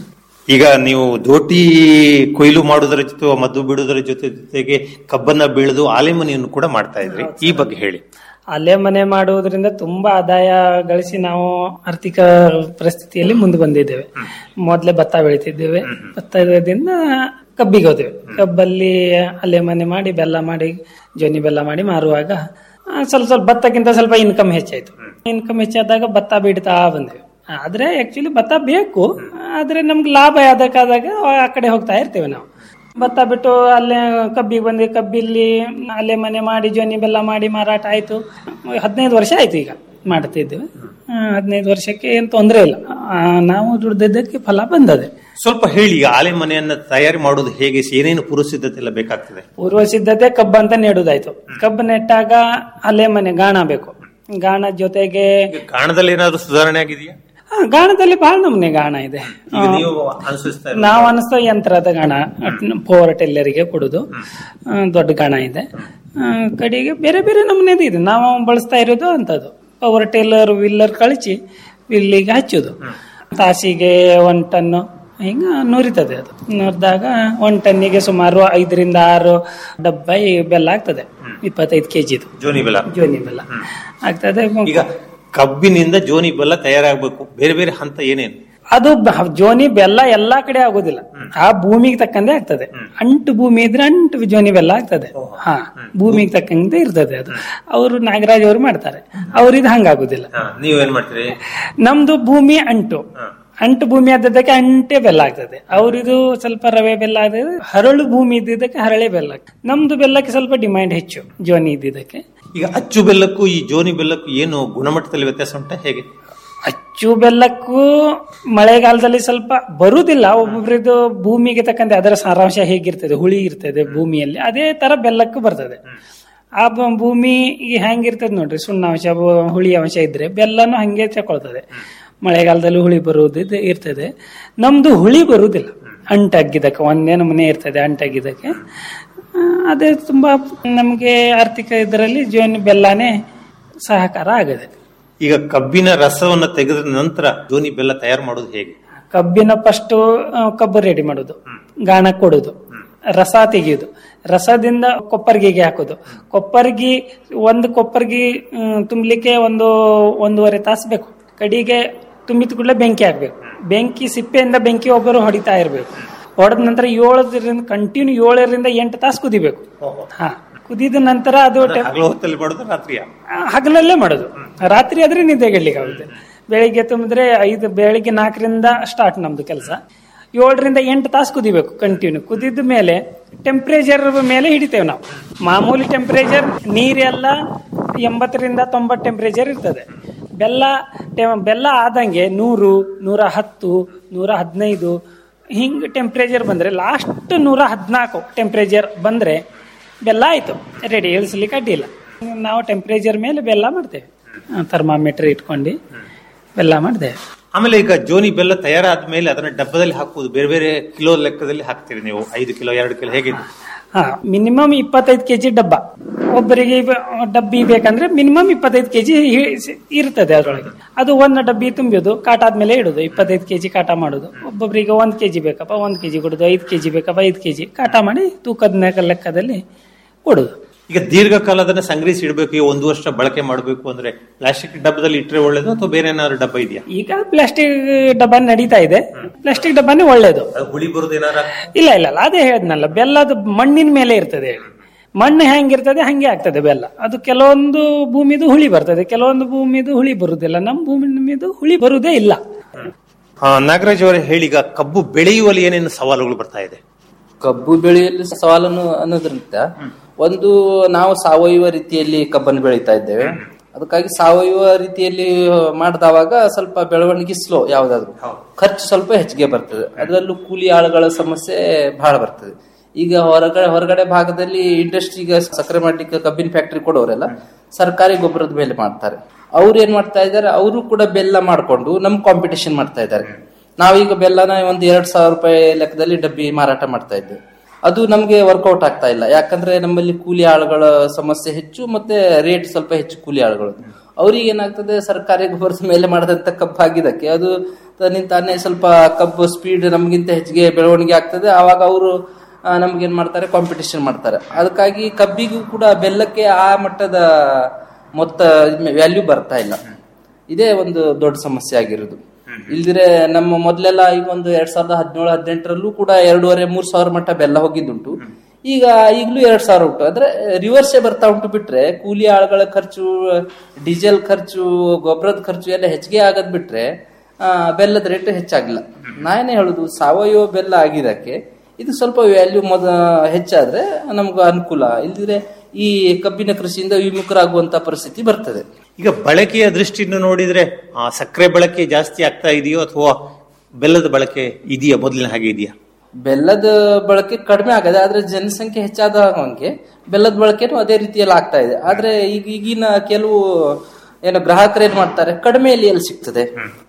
ಈಗ ನೀವು ದೋಟಿ ಕೊಯ್ಲು ಮಾಡುವುದರ ಜೊತೆ ಮದ್ದು ಬಿಡುವುದರ ಜೊತೆ ಜೊತೆಗೆ ಕಬ್ಬನ್ನ ಬೀಳದು ಆಲೆಮನೆಯನ್ನು ಕೂಡ ಮಾಡ್ತಾ ಇದ್ರಿ ಈ ಬಗ್ಗೆ ಹೇಳಿ
ಅಲ್ಲೇ ಮನೆ ಮಾಡುವುದರಿಂದ ತುಂಬಾ ಆದಾಯ ಗಳಿಸಿ ನಾವು ಆರ್ಥಿಕ ಪರಿಸ್ಥಿತಿಯಲ್ಲಿ ಮುಂದೆ ಬಂದಿದ್ದೇವೆ ಮೊದಲೇ ಭತ್ತ ಬೆಳಿತಿದ್ದೇವೆ ಭತ್ತದಿಂದ ಕಬ್ಬಿಗೆ ಹೋದೆವು ಕಬ್ಬಲ್ಲಿ ಅಲ್ಲೇ ಮನೆ ಮಾಡಿ ಬೆಲ್ಲ ಮಾಡಿ ಜೋನಿ ಬೆಲ್ಲ ಮಾಡಿ ಮಾರುವಾಗ ಆ, ಸ್ವಲ್ಪ ಸ್ವಲ್ಪ ಭತ್ತಕ್ಕಿಂತ ಸ್ವಲ್ಪ ಇನ್ಕಮ್ ಹೆಚ್ಚಾಯ್ತು ಇನ್ಕಮ್ ಹೆಚ್ಚಾದಾಗ ಭತ್ತ ಬಿಡ್ತಾ ಬಂದೆವು ಆದ್ರೆ ಆಕ್ಚುಲಿ ಭತ್ತ ಬೇಕು ಆದ್ರೆ ನಮ್ಗೆ ಲಾಭ ಯಾವ್ದಕ್ಕಾದಾಗ ಆ ಕಡೆ ಹೋಗ್ತಾ ಇರ್ತೇವೆ ನಾವು ಭತ್ತ ಬಿಟ್ಟು ಅಲ್ಲೇ ಕಬ್ಬಿಗೆ ಬಂದು ಕಬ್ಬಿಲ್ಲಿ ಅಲ್ಲೇ ಮನೆ ಮಾಡಿ ಜೋನಿ ಬೆಲ್ಲ ಮಾಡಿ ಮಾರಾಟ ಆಯ್ತು ಹದಿನೈದು ವರ್ಷ ಆಯ್ತು ಈಗ ಮಾಡ್ತಿದ್ದೇವೆ ಆ, ಹದಿನೈದು ವರ್ಷಕ್ಕೆ ಏನು ತೊಂದರೆ ಇಲ್ಲ ಆ, ನಾವು ದುಡ್ದಿದ್ದಕ್ಕೆ ಫಲ ಬಂದದೆ
ಸ್ವಲ್ಪ ಹೇಳಿ ಈಗ ಆಲೆ ಮನೆಯನ್ನ ತಯಾರಿ ಮಾಡೋದು ಹೇಗೆ ಏನೇನು ಪೂರ್ವ ಸಿದ್ಧತೆ ಎಲ್ಲ ಬೇಕಾಗ್ತದೆ
ಪೂರ್ವ ಸಿದ್ಧತೆ ಕಬ್ಬು ಅಂತ ನೆಡುದಾಯ್ತು ಕಬ್ಬು ನೆಟ್ಟಾಗ ಅಲ್ಲೇ ಮನೆ ಗಾಣ ಬೇಕು ಗಾಣ ಜೊತೆಗೆ
ಈಗ ಕಾರಣದಲ್ಲಿ ಏನಾದ್ರೂ ಸುಧಾರಣೆ ಆಗಿದೆಯಾ
ಆ, ಗಾಣದಲ್ಲಿ ಬಹಳ ನಮೂನೆ ಗಾಣ ಇದೆ
ಈಗ ನೀವು ಅನುಸರಿಸ್ತಾ ಇರೋದು
ನಾವು ಅನಿಸ್ತಾ ಯಂತ್ರದ ಗಾಣ ಪವರ್ ಟೆಲ್ಲರಿಗೆ ಕೊಡುದು ಆ, ದೊಡ್ಡ ಗಾಣ ಇದೆ ಆ, ಕಡೆಗೆ ಬೇರೆ ಬೇರೆ ನಮೂನೆದು ಇದೆ ನಾವು ಬಳಸ್ತಾ ಇರೋದು ಅಂತದ್ದು ಪವರ್ ಟೇಲರ್ ವಿಲ್ಲರ್ ಕಳಿಸಿ ವಿಲ್ಲಿಗೆ ಹಚ್ಚೋದು ತಾಸಿಗೆ ಒನ್ ಟನ್ನು ಹಿಂಗ ನುರಿತದೆ ಅದು ನುರಿದಾಗ ಒನ್ ಟನ್ನಿಗೆ ಸುಮಾರು ಐದರಿಂದ ಆರು ಡಬ್ಬ ಈ ಬೆಲ್ಲ ಆಗ್ತದೆ ಇಪ್ಪತ್ತೈದು ಕೆಜಿದು
ಜೋನಿ ಬೆಲ್ಲ
ಜೋನಿ ಬೆಲ್ಲ ಆಗ್ತದೆ
ಈಗ ಕಬ್ಬಿನಿಂದ ಜೋನಿ ಬೆಲ್ಲ ತಯಾರಾಗಬೇಕು ಬೇರೆ ಬೇರೆ ಹಂತ ಏನೇನು
ಅದು ಬ- ಜೋನಿ ಬೆಲ್ಲ ಎಲ್ಲಾ ಕಡೆ ಆಗೋದಿಲ್ಲ ಆ ಭೂಮಿಗೆ ತಕ್ಕಂತೆ ಆಗ್ತದೆ ಅಂಟು ಭೂಮಿ ಇದ್ರೆ ಅಂಟು ಜೋನಿ ಬೆಲ್ಲ ಆಗ್ತದೆ ಹಾ ಭೂಮಿಗೆ ತಕ್ಕಂತೆ ಇರ್ತದೆ ಅದು ಅವರು ನಾಗರಾಜ್ ಅವರು ಮಾಡ್ತಾರೆ ಅವ್ರಿದ್ ಹಂಗಾಗುದಿಲ್ಲ
ನೀವೇನ್ ಮಾಡ್ತೀರಿ
ನಮ್ದು ಭೂಮಿ ಅಂಟು ಅಂಟು ಭೂಮಿ ಆದದ್ದಕ್ಕೆ ಅಂಟೆ ಬೆಲ್ಲ ಆಗ್ತದೆ ಅವ್ರಿದು ಸ್ವಲ್ಪ ರವೆ ಬೆಲ್ಲ ಆದ್ರೆ ಹರಳು ಭೂಮಿ ಇದ್ದಿದ್ದಕ್ಕೆ ಹರಳೆ ಬೆಲ್ಲ ಆಗ್ತದೆ. ನಮ್ದು ಬೆಲ್ಲಕ್ಕೆ ಸ್ವಲ್ಪ ಡಿಮ್ಯಾಂಡ್ ಹೆಚ್ಚು ಜೋನಿ ಇದ್ದಿದ್ದಕ್ಕೆ
ಈಗ ಅಚ್ಚು ಬೆಲ್ಲಕ್ಕೂ ಈ ಜೋನಿ ಬೆಲ್ಲಕ್ಕೂ ಏನು ಗುಣಮಟ್ಟದಲ್ಲಿ ವ್ಯತ್ಯಾಸ ಉಂಟಾ ಹೇಗೆ
ಅಚ್ಚು ಬೆಲ್ಲಕ್ಕೂ ಮಳೆಗಾಲದಲ್ಲಿ ಸ್ವಲ್ಪ ಬರುವುದಿಲ್ಲ ಒಬ್ಬೊಬ್ರದ್ದು ಭೂಮಿಗೆ ತಕ್ಕಂತೆ ಅದರ ಸಾರಾಂಶ ಹೇಗಿರ್ತದೆ ಹುಳಿ ಇರ್ತದೆ ಭೂಮಿಯಲ್ಲಿ ಅದೇ ತರ ಬೆಲ್ಲಕ್ಕೂ ಬರ್ತದೆ ಆ ಬ- ಭೂಮಿ ಹೆಂಗಿರ್ತದೆ ನೋಡ್ರಿ ಸುಣ್ಣಾಂಶ ಬ- ಹುಳಿ ಅಂಶ ಇದ್ರೆ ಬೆಲ್ಲನೂ ಹಂಗೆ ತಗೊಳ್ತದೆ ಮಳೆಗಾಲದಲ್ಲಿ ಹುಳಿ ಬರುವುದು ಇದು ಇರ್ತದೆ ನಮ್ದು ಹುಳಿ ಬರುವುದಿಲ್ಲ ಅಂಟಾಗಿದ್ದಕ್ಕೆ ಒಂದೇ ನಮೂನೆ ಇರ್ತದೆ ಅಂಟಾಗಿದ್ದಕ್ಕೆ ಆ, ಅದೇ ತುಂಬಾ ನಮಗೆ ಆರ್ಥಿಕ ಇದರಲ್ಲಿ ಜೋನಿ ಬೆಲ್ಲನೇ ಸಹಕಾರ ಆಗದೆ
ಈಗ ಕಬ್ಬಿನ ರಸವನ್ನ ತೆಗೆದ ನಂತರ ಜೋನಿ ಬೆಲ್ಲ ತಯಾರು ಮಾಡೋದು ಹೇಗೆ
ಕಬ್ಬಿನ ಫಸ್ಟ್ ಕಬ್ಬು ರೆಡಿ ಮಾಡೋದು ಗಾಣ ಕೊಡುದು ರಸ ತೆಗೆಯುದು ರಸದಿಂದ ಕೊಪ್ಪರ್ಗಿಗೆ ಹಾಕೋದು ಕೊಪ್ಪರ್ಗಿ ಒಂದು ಕೊಪ್ಪರ್ಗಿ ಮ್, ತುಂಬಲಿಕ್ಕೆ ಒಂದು ಒಂದೂವರೆ ತಾಸು ಬೇಕು ಕಡಿಗೆ ತುಂಬಿದ ಕೂಡಲೇ ಬೆಂಕಿ ಹಾಕ್ಬೇಕು ಬೆಂಕಿ ಸಿಪ್ಪೆಯಿಂದ ಬೆಂಕಿ ಒಬ್ಬರು ಹೊಡಿತಾ ಇರಬೇಕು ಹೊಡೆದ ನಂತರ ಏಳರಿಂದ ಕಂಟಿನ್ಯೂ ಏಳರಿಂದ ಎಂಟು ತಾಸು ಕುದಿಬೇಕು ಹಾ ಕುದಿದ ನಂತರ ಅದು ಟೆ-
ಹಗಲು ಹೊತ್ತಲ್ಲಿ ಮಾಡೋದು ರಾತ್ರಿಯ
ಆ, ಹಗಲಲ್ಲೇ ಮಾಡೋದು ರಾತ್ರಿ ಆದ್ರೆ ನಿದ್ದೆಗೆಡ್ಲಿಕ್ಕೆ ಆಗುತ್ತೆ ಬೆಳಿಗ್ಗೆ ತುಂಬಿದ್ರೆ ಐದು ಬೆಳಿಗ್ಗೆ ನಾಲ್ಕರಿಂದ ಸ್ಟಾರ್ಟ್ ನಮ್ದು ಕೆಲಸ ಏಳರಿಂದ ಎಂಟು ತಾಸು ಕುದಿಬೇಕು ಕಂಟಿನ್ಯೂ ಕುದಿದ ಮೇಲೆ ಟೆಂಪ್ರೇಚರ್ ಮೇಲೆ ಹಿಡಿತೇವೆ ನಾವು ಮಾಮೂಲಿ ಟೆಂಪ್ರೇಚರ್ ನೀರೆಲ್ಲ ಎಂಬತ್ತರಿಂದ ತೊಂಬತ್ತು ಟೆಂಪ್ರೇಚರ್ ಇರ್ತದೆ ಬೆಲ್ಲ ಟೆ- ಬೆಲ್ಲ ಆದಂಗೆ ನೂರು ನೂರ ಹತ್ತು ನೂರ ಹದಿನೈದು ಹಿಂಗ್ ಟೆಂಪ್ರೇಚರ್ ಬಂದ್ರೆ ಲಾಸ್ಟ್ ನೂರ ಹದಿನಾಲ್ಕು ಟೆಂಪ್ರೇಚರ್ ಬಂದ್ರೆ ಬೆಲ್ಲ ಆಯ್ತು ರೆಡಿ ಇಳಿಸ್ಲಿಕ್ಕೆ ಅಡ್ಡಿಲ್ಲ ನಾವು ಟೆಂಪ್ರೇಚರ್ ಮೇಲೆ ಬೆಲ್ಲ ಮಾಡ್ತೇವೆ ಥರ್ಮಾಮೀಟರ್ ಇಟ್ಕೊಂಡು ಬೆಲ್ಲ ಮಾಡ್ತೇವೆ
ಆಮೇಲೆ ಈಗ ಜೋನಿ ಬೆಲ್ಲ ತಯಾರಾದ ಮೇಲೆ ಅದನ್ನ ಡಬ್ಬದಲ್ಲಿ ಹಾಕುವುದು ಬೇರೆ ಬೇರೆ ಕಿಲೋ ಲೆಕ್ಕದಲ್ಲಿ ಹಾಕ್ತೀರಿ ನೀವು ಐದು ಕಿಲೋ ಎರಡು ಕಿಲೋ ಹೇಗೆ
ಹಾ ಮಿನಿಮಮ್ ಇಪ್ಪತ್ತೈದು ಕೆಜಿ ಡಬ್ಬ ಒಬ್ಬರಿಗೆ ಇವ- ಡಬ್ಬಿ ಬೇಕಂದ್ರೆ ಮಿನಿಮಮ್ ಇಪ್ಪತ್ತೈದು ಕೆಜಿ ಇರ್ತದೆ ಅದರೊಳಗೆ ಅದು ಒಂದು ಡಬ್ಬಿ ತುಂಬಿಯೋದು ಕಾಟ ಆದ್ಮೇಲೆ ಇಡೋದು ಇಪ್ಪತ್ತೈದು ಕೆಜಿ ಕಾಟ ಮಾಡೋದು ಒಬ್ಬೊಬ್ಬರಿಗೆ ಒಂದ್ ಕೆಜಿ ಬೇಕಪ್ಪ ಒಂದ್ ಕೆಜಿ ಕೊಡೋದು ಐದು ಕೆಜಿ ಬೇಕಪ್ಪ ಐದು ಕೆಜಿ ಕಾಟ ಮಾಡಿ ತೂಕದ ಲೆಕ್ಕದಲ್ಲಿ ಕೊಡೋದು
ಈಗ ದೀರ್ಘಕಾಲ ಅದನ್ನ ಸಂಗ್ರಹಿಸಿ ಇಡಬೇಕು ಈಗ ಒಂದು ವರ್ಷ ಬಳಕೆ ಮಾಡಬೇಕು ಅಂದ್ರೆ ಪ್ಲಾಸ್ಟಿಕ್ ಡಬ್ಬದಲ್ಲಿ ಇಟ್ಟರೆ ಒಳ್ಳೇದು ಅಥವಾ ಬೇರೆ ಏನಾದ್ರು ಡಬ್ಬ ಇದೆಯಾ
ಈಗ ಪ್ಲಾಸ್ಟಿಕ್ ಡಬ್ಬ ನಡೀತಾ ಇದೆ ಪ್ಲಾಸ್ಟಿಕ್ ಡಬ್ಬನೇ ಒಳ್ಳೇದು
ಅದು ಹುಳಿ ಬರೋದು ಏನಾರ
ಇಲ್ಲ ಇಲ್ಲ ಇಲ್ಲ ಅದೇ ಹೇಳಿದ್ನಲ್ಲ ಬೆಲ್ಲದ ಮಣ್ಣಿನ ಮೇಲೆ ಇರ್ತದೆ ಮಣ್ಣು ಹೆಂಗಿರ್ತದೆ ಹಂಗೆ ಆಗ್ತದೆ ಬೆಲ್ಲ ಅದು ಕೆಲವೊಂದು ಭೂಮಿದು ಹುಳಿ ಬರ್ತದೆ ಕೆಲವೊಂದು ಭೂಮಿದು ಹುಳಿ ಬರುದಿಲ್ಲ ನಮ್ಮ ಭೂಮಿದು ಹುಳಿ ಬರುದೇ ಇಲ್ಲ
ಆ, ನಾಗರಾಜ್ ಅವರೇ ಹೇಳಿ ಈಗ ಕಬ್ಬು ಬೆಳೆಯುವಲ್ಲಿ ಏನೇನು ಸವಾಲುಗಳು ಬರ್ತಾ ಇದೆ
ಕಬ್ಬು ಬೆಳೆಯಲ್ಲಿ ಸವಾಲನ್ನು ಅನ್ನೋದ್ರಿಂದ ಒಂದು ನಾವು ಸಾವಯವ ರೀತಿಯಲ್ಲಿ ಕಬ್ಬನ್ನು ಬೆಳೀತಾ ಇದ್ದೇವೆ ಅದಕ್ಕಾಗಿ ಸಾವಯವ ರೀತಿಯಲ್ಲಿ ಮಾಡಿದವಾಗ ಸ್ವಲ್ಪ ಬೆಳವಣಿಗೆ ಸ್ಲೋ ಯಾವ್ದಾದ್ರು ಖರ್ಚು ಸ್ವಲ್ಪ ಹೆಚ್ಚಿಗೆ ಬರ್ತದೆ ಅದರಲ್ಲೂ ಕೂಲಿ ಆಳುಗಳ ಸಮಸ್ಯೆ ಬಹಳ ಬರ್ತದೆ ಈಗ ಹೊರಗಡೆ ಹೊರಗಡೆ ಭಾಗದಲ್ಲಿ ಇಂಡಸ್ಟ್ರಿಗೆ ಸಕ್ಕರೆ ಮಾಡ್ಲಿಕ್ಕೆ ಕಬ್ಬಿನ ಫ್ಯಾಕ್ಟರಿ ಕೊಡೋರೆಲ್ಲ ಸರ್ಕಾರಿ ಗೊಬ್ಬರದ ಮೇಲೆ ಮಾಡ್ತಾರೆ ಅವ್ರು ಏನ್ ಮಾಡ್ತಾ ಇದ್ದಾರೆ ಅವರು ಕೂಡ ಬೆಲ್ಲ ಮಾಡ್ಕೊಂಡು ನಮ್ ಕಾಂಪಿಟೇಷನ್ ಮಾಡ್ತಾ ಇದ್ದಾರೆ ನಾವೀಗ ಬೆಲ್ಲನ ಒಂದು ಎರಡ್ ಸಾವಿರ ರೂಪಾಯಿ ಲೆಕ್ಕದಲ್ಲಿ ಡಬ್ಬಿ ಮಾರಾಟ ಮಾಡ್ತಾ ಇದ್ದೇವೆ ಅದು ನಮ್ಗೆ ವರ್ಕೌಟ್ ಆಗ್ತಾ ಇಲ್ಲ ಯಾಕಂದ್ರೆ ನಮ್ಮಲ್ಲಿ ಕೂಲಿ ಆಳುಗಳ ಸಮಸ್ಯೆ ಹೆಚ್ಚು ಮತ್ತೆ ರೇಟ್ ಸ್ವಲ್ಪ ಹೆಚ್ಚು ಕೂಲಿ ಆಳುಗಳು ಅವ್ರಿಗೆ ಏನಾಗ್ತದೆ ಸರ್ಕಾರಿ ಗೊಬ್ಬರದ ಮೇಲೆ ಮಾಡಿದಂತ ಕಬ್ಬು ಆಗಿದ್ದಕ್ಕೆ ಅದು ತನ್ನಿಂದ ತಾನೇ ಸ್ವಲ್ಪ ಕಬ್ಬು ಸ್ಪೀಡ್ ನಮ್ಗಿಂತ ಹೆಚ್ಚಿಗೆ ಬೆಳವಣಿಗೆ ಆಗ್ತದೆ ಆವಾಗ ಅವರು ನಮ್ಗೇನ್ ಮಾಡ್ತಾರೆ ಕಾಂಪಿಟೇಷನ್ ಮಾಡ್ತಾರೆ ಅದಕ್ಕಾಗಿ ಕಬ್ಬಿಗೂ ಕೂಡ ಬೆಲ್ಲಕ್ಕೆ ಆ ಮಟ್ಟದ ಮೊತ್ತ ವ್ಯಾಲ್ಯೂ ಬರ್ತಾ ಇಲ್ಲ ಇದೇ ಒಂದು ದೊಡ್ಡ ಸಮಸ್ಯೆ ಆಗಿರೋದು ಇಲ್ದಿರೆ ನಮ್ಮ ಮೊದ್ಲೆಲ್ಲ ಈಗ ಒಂದು ಎರಡ್ ಸಾವಿರದ ಹದಿನೇಳು ಹದಿನೆಂಟರಲ್ಲೂ ಕೂಡ ಎರಡೂವರೆ ಮೂರ್ ಸಾವಿರ ಮಟ್ಟ ಬೆಲ್ಲ ಹೋಗಿದ್ದುಂಟು ಈಗ ಈಗಲೂ ಎರಡ್ ಸಾವಿರ ಉಂಟು ಅಂದ್ರೆ ರಿವರ್ಸೇ ಬರ್ತಾ ಉಂಟು ಬಿಟ್ರೆ ಕೂಲಿ ಆಳುಗಳ ಖರ್ಚು ಡೀಸೆಲ್ ಖರ್ಚು ಗೊಬ್ಬರದ ಖರ್ಚು ಎಲ್ಲ ಹೆಚ್ಚಿಗೆ ಆಗದ್ ಬಿಟ್ರೆ ಆ, ಬೆಲ್ಲದ ರೇಟ್ ಹೆಚ್ಚಾಗಿಲ್ಲ ನಾನೇ ಹೇಳುದು ಸಾವಯವ ಬೆಲ್ಲ ಆಗಿದಕ್ಕೆ ಇದು ಸ್ವಲ್ಪ ವ್ಯಾಲ್ಯೂ ಮೊದ ಹೆಚ್ಚಾದ್ರೆ ನಮ್ಗೆ ಅನುಕೂಲ ಇಲ್ದಿದ್ರೆ ಈ ಕಬ್ಬಿನ ಕೃಷಿಯಿಂದ ವಿಮುಖರಾಗುವಂತ ಪರಿಸ್ಥಿತಿ ಬರ್ತದೆ
ಈಗ ಬಳಕೆಯ ದೃಷ್ಟಿಯಿಂದ ನೋಡಿದ್ರೆ ಆ, ಸಕ್ಕರೆ ಬಳಕೆ ಜಾಸ್ತಿ ಆಗ್ತಾ ಇದೆಯೋ ಅಥವಾ ಬೆಲ್ಲದ ಬಳಕೆ ಇದೆಯಾ ಮೊದಲಿನ ಹಾಗೆ ಇದೆಯಾ
ಬೆಲ್ಲದ ಬಳಕೆ ಕಡಿಮೆ ಆಗದೆ ಆದ್ರೆ ಜನಸಂಖ್ಯೆ ಹೆಚ್ಚಾದ ಹಾಗೆ ಬೆಲ್ಲದ ಬಳಕೆನೂ ಅದೇ ರೀತಿಯಲ್ಲಿ ಆಗ್ತಾ ಇದೆ ಆದ್ರೆ ಈಗ ಈಗಿನ ಕೆಲವು ಏನು ಗ್ರಾಹಕರು ಏನ್ ಮಾಡ್ತಾರೆ ಕಡಿಮೆಯಲ್ಲಿ ಎಲ್ಲಿ ಸಿಗ್ತದೆ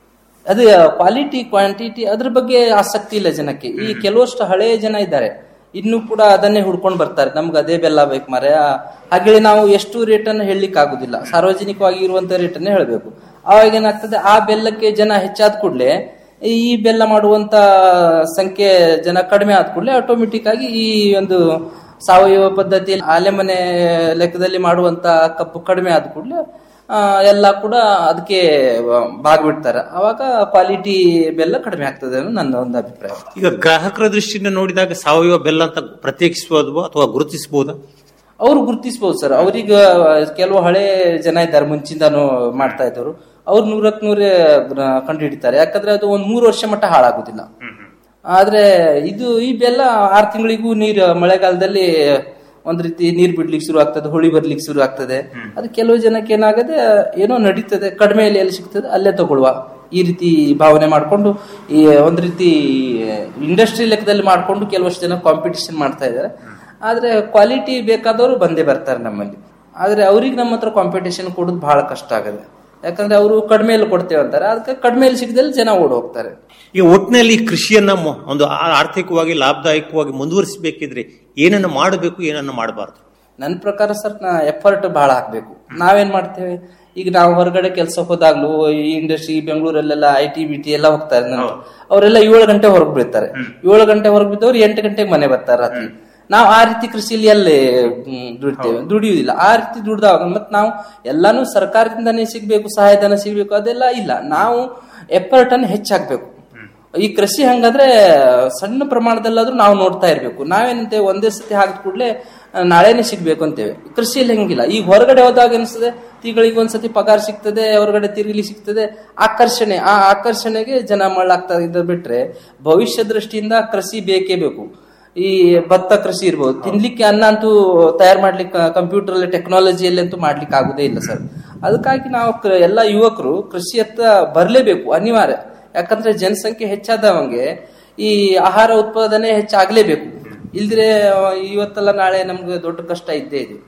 ಅದು ಕ್ವಾಲಿಟಿ ಕ್ವಾಂಟಿಟಿ ಅದ್ರ ಬಗ್ಗೆ ಆಸಕ್ತಿ ಇಲ್ಲ ಜನಕ್ಕೆ ಈ ಕೆಲವಷ್ಟು ಹಳೆಯ ಜನ ಇದ್ದಾರೆ ಇನ್ನು ಕೂಡ ಅದನ್ನೇ ಹುಡ್ಕೊಂಡು ಬರ್ತಾರೆ ನಮ್ಗೆ ಅದೇ ಬೆಲ್ಲ ಬೇಕು ಮಾರೆ ಹಾಗೆ ನಾವು ಎಷ್ಟು ರೇಟ್ ಅನ್ನು ಹೇಳಲಿಕ್ಕೆ ಆಗುದಿಲ್ಲ ಸಾರ್ವಜನಿಕವಾಗಿ ಇರುವಂತ ರೇಟ್ ಅನ್ನೇ ಹೇಳಬೇಕು ಅವಾಗ ಏನಾಗ್ತದೆ ಆ ಬೆಲ್ಲಕ್ಕೆ ಜನ ಹೆಚ್ಚಾದ ಕೂಡಲೇ ಈ ಬೆಲ್ಲ ಮಾಡುವಂತ ಸಂಖ್ಯೆ ಜನ ಕಡಿಮೆ ಆದ ಕೂಡಲೇ ಆಟೋಮೆಟಿಕ್ ಆಗಿ ಈ ಒಂದು ಸಾವಯವ ಪದ್ಧತಿಯಲ್ಲಿ ಆಲೆಮನೆ ಲೆಕ್ಕದಲ್ಲಿ ಮಾಡುವಂತ ಕಬ್ಬು ಕಡಿಮೆ ಆದ ಕೂಡಲೇ ಆ, ಎಲ್ಲ ಕೂಡ ಅದಕ್ಕೆ ಬಾಗ್ಬಿಡ್ತಾರೆ ಅವಾಗ ಕ್ವಾಲಿಟಿ ಬೆಲ್ಲ ಕಡಿಮೆ ಆಗ್ತದೆ ಅನ್ನೋ ನನ್ನ ಒಂದು ಅಭಿಪ್ರಾಯ
ಈಗ ಗ್ರಾಹಕರ ದೃಷ್ಟಿಯಿಂದ ನೋಡಿದಾಗ ಸಾವಯವ ಬೆಲ್ಲ ಅಂತ ಪ್ರತ್ಯೇಕಿಸಬಹುದು ಅಥವಾ ಗುರುತಿಸಬಹುದಾ
ಅವ್ರು ಗುರುತಿಸಬಹುದು ಸರ್ ಅವ್ರೀಗ ಕೆಲವು ಹಳೆ ಜನ ಇದ್ದಾರೆ ಮುಂಚಿಂದಾನು ಮಾಡ್ತಾ ಇದ್ದವರು ಅವ್ರು ನೂರಕ್ ನೂರೇ ಕಂಡು ಹಿಡಿತಾರೆ ಯಾಕಂದ್ರೆ ಅದು ಒಂದ್ ಮೂರು ವರ್ಷ ಮಟ್ಟ ಹಾಳಾಗುದಿಲ್ಲ ಆದ್ರೆ ಇದು ಈ ಬೆಲ್ಲ ಆರು ತಿಂಗಳಿಗೂ ನೀರು ಮಳೆಗಾಲದಲ್ಲಿ ಒಂದ್ ರೀತಿ ನೀರ್ ಬಿಡ್ಲಿಕ್ಕೆ ಶುರು ಆಗ್ತದೆ ಹುಳಿ ಬರ್ಲಿಕ್ಕೆ ಶುರು ಆಗ್ತದೆ ಅದು ಕೆಲವು ಜನಕ್ಕೆ ಏನಾಗದೆ ಏನೋ ನಡೀತದೆ ಕಡಿಮೆಯಲ್ಲಿ ಎಲ್ಲಿ ಸಿಗ್ತದೆ ಅಲ್ಲೇ ತಗೊಳ್ಳುವ ಈ ರೀತಿ ಭಾವನೆ ಮಾಡ್ಕೊಂಡು ಈ ಒಂದ್ ರೀತಿ ಇಂಡಸ್ಟ್ರಿ ಲೆಕ್ಕದಲ್ಲಿ ಮಾಡ್ಕೊಂಡು ಕೆಲವಷ್ಟು ಜನ ಕಾಂಪಿಟಿಷನ್ ಮಾಡ್ತಾ ಇದ್ದಾರೆ ಆದ್ರೆ ಕ್ವಾಲಿಟಿ ಬೇಕಾದವರು ಬಂದೇ ಬರ್ತಾರೆ ನಮ್ಮಲ್ಲಿ ಆದ್ರೆ ಅವ್ರಿಗೆ ನಮ್ಮ ಹತ್ರ ಕಾಂಪಿಟೇಷನ್ ಕೊಡೋದು ಬಹಳ ಕಷ್ಟ ಆಗದೆ ಯಾಕಂದ್ರೆ ಅವರು ಕಡಿಮೆಯಲ್ಲಿ ಕೊಡ್ತೇವೆ ಅಂತಾರೆ ಅದಕ್ಕೆ ಕಡಿಮೆಯಲ್ಲಿ ಸಿಗದಲ್ಲಿ ಜನ ಓಡ್ ಹೋಗ್ತಾರೆ
ಈಗ ಒಟ್ಟಿನಲ್ಲಿ ಕೃಷಿಯನ್ನ ಮೊ- ಒಂದು ಆ- ಆರ್ಥಿಕವಾಗಿ ಲಾಭದಾಯಕವಾಗಿ ಮುಂದುವರಿಸಬೇಕಿದ್ರೆ ಏನನ್ನ ಮಾಡಬೇಕು ಏನನ್ನ ಮಾಡಬಾರದು
ನನ್ನ ಪ್ರಕಾರ ಸರ್ ನಾ ಎಫರ್ಟ್ ಬಹಳ ಹಾಕ್ಬೇಕು ನಾವೇನ್ ಮಾಡ್ತೇವೆ ಈಗ ನಾವು ಹೊರಗಡೆ ಕೆಲಸ ಹೋದಾಗ್ಲೂ ಈ ಇಂಡಸ್ಟ್ರಿ ಬೆಂಗಳೂರಲ್ಲೆಲ್ಲ ಐ ಟಿ ಬಿ ಟಿ ಎಲ್ಲ ಹೋಗ್ತಾರೆ ನನ್ನ- ಅವರೆಲ್ಲ ಏಳು ಗಂಟೆ ಹೊರಗೆ ಬೀಳ್ತಾರೆ ಏಳು ಗಂಟೆ ಹೊರಗೆ ಬಿದ್ದವ್ರು ಎಂಟು ಗಂಟೆಗೆ ಮನೆ ಬರ್ತಾರೆ ರಾತ್ರಿ ನಾವು ಆ ರೀತಿ ಕೃಷಿಯಲ್ಲಿ ಅಲ್ಲೇ ಹ್ಮ್, ದುಡಿತೇವೆ ದುಡಿಯುವುದಿಲ್ಲ ಆ ರೀತಿ ದುಡ್ದಾಗ ಮತ್ ನಾವು ಎಲ್ಲಾನು ಸರ್ಕಾರದಿಂದನೇ ಸಿಗ್ಬೇಕು ಸಹಾಯಧನ ಸಿಗ್ಬೇಕು ಅದೆಲ್ಲ ಇಲ್ಲ ನಾವು ಎಫರ್ಟ್ ಅನ್ನು ಹೆಚ್ಚಾಗ್ಬೇಕು ಈ ಕೃಷಿ ಹಂಗಾದ್ರೆ ಸಣ್ಣ ಪ್ರಮಾಣದಲ್ಲಾದ್ರೂ ನಾವು ನೋಡ್ತಾ ಇರ್ಬೇಕು ನಾವೇನಂತೆ ಒಂದೇ ಸತಿ ಹಾಕಿದ ಕೂಡಲೇ ನಾಳೆನೆ ಸಿಗ್ಬೇಕು ಅಂತೇವೆ ಕೃಷಿಯಲ್ಲಿ ಹಂಗಿಲ್ಲ ಈಗ ಹೊರಗಡೆ ಹೋದಾಗ ಅನಿಸ್ತದೆ ತಿಂಗಳಿಗೆ ಒಂದ್ಸತಿ ಪಗಾರ ಸಿಗ್ತದೆ ಹೊರಗಡೆ ತಿರುಗಲಿ ಸಿಗ್ತದೆ ಆಕರ್ಷಣೆ ಆ ಆಕರ್ಷಣೆಗೆ ಜನ ಮಳ್ಳಾಗ್ತಾ ಇದ್ದ ಬಿಟ್ರೆ ಭವಿಷ್ಯ ದೃಷ್ಟಿಯಿಂದ ಕೃಷಿ ಬೇಕೇ ಬೇಕು ಈ ಭತ್ತ ಕೃಷಿ ಇರ್ಬೋದು ತಿನ್ಲಿಕ್ಕೆ ಅನ್ನ ಅಂತೂ ತಯಾರು ಮಾಡ್ಲಿಕ್ಕೆ ಕಂಪ್ಯೂಟರ್ ಅಲ್ಲಿ ಟೆಕ್ನಾಲಜಿಯಲ್ಲಿ ಅಂತೂ ಮಾಡ್ಲಿಕ್ಕೆ ಆಗುದೇ ಇಲ್ಲ ಸರ್ ಅದಕ್ಕಾಗಿ ನಾವು ಕ- ಎಲ್ಲ ಯುವಕರು ಕೃಷಿಯತ್ತ ಬರಲೇಬೇಕು ಅನಿವಾರ್ಯ ಯಾಕಂದ್ರೆ ಜನಸಂಖ್ಯೆ ಹೆಚ್ಚಾದವಂಗೆ ಈ ಆಹಾರ ಉತ್ಪಾದನೆ ಹೆಚ್ಚಾಗ್ಲೇಬೇಕು ಇಲ್ದ್ರೆ ಇವತ್ತಲ್ಲ ನಾಳೆ ನಮ್ಗೆ ದೊಡ್ಡ ಕಷ್ಟ ಇದ್ದೇ ಇದೆ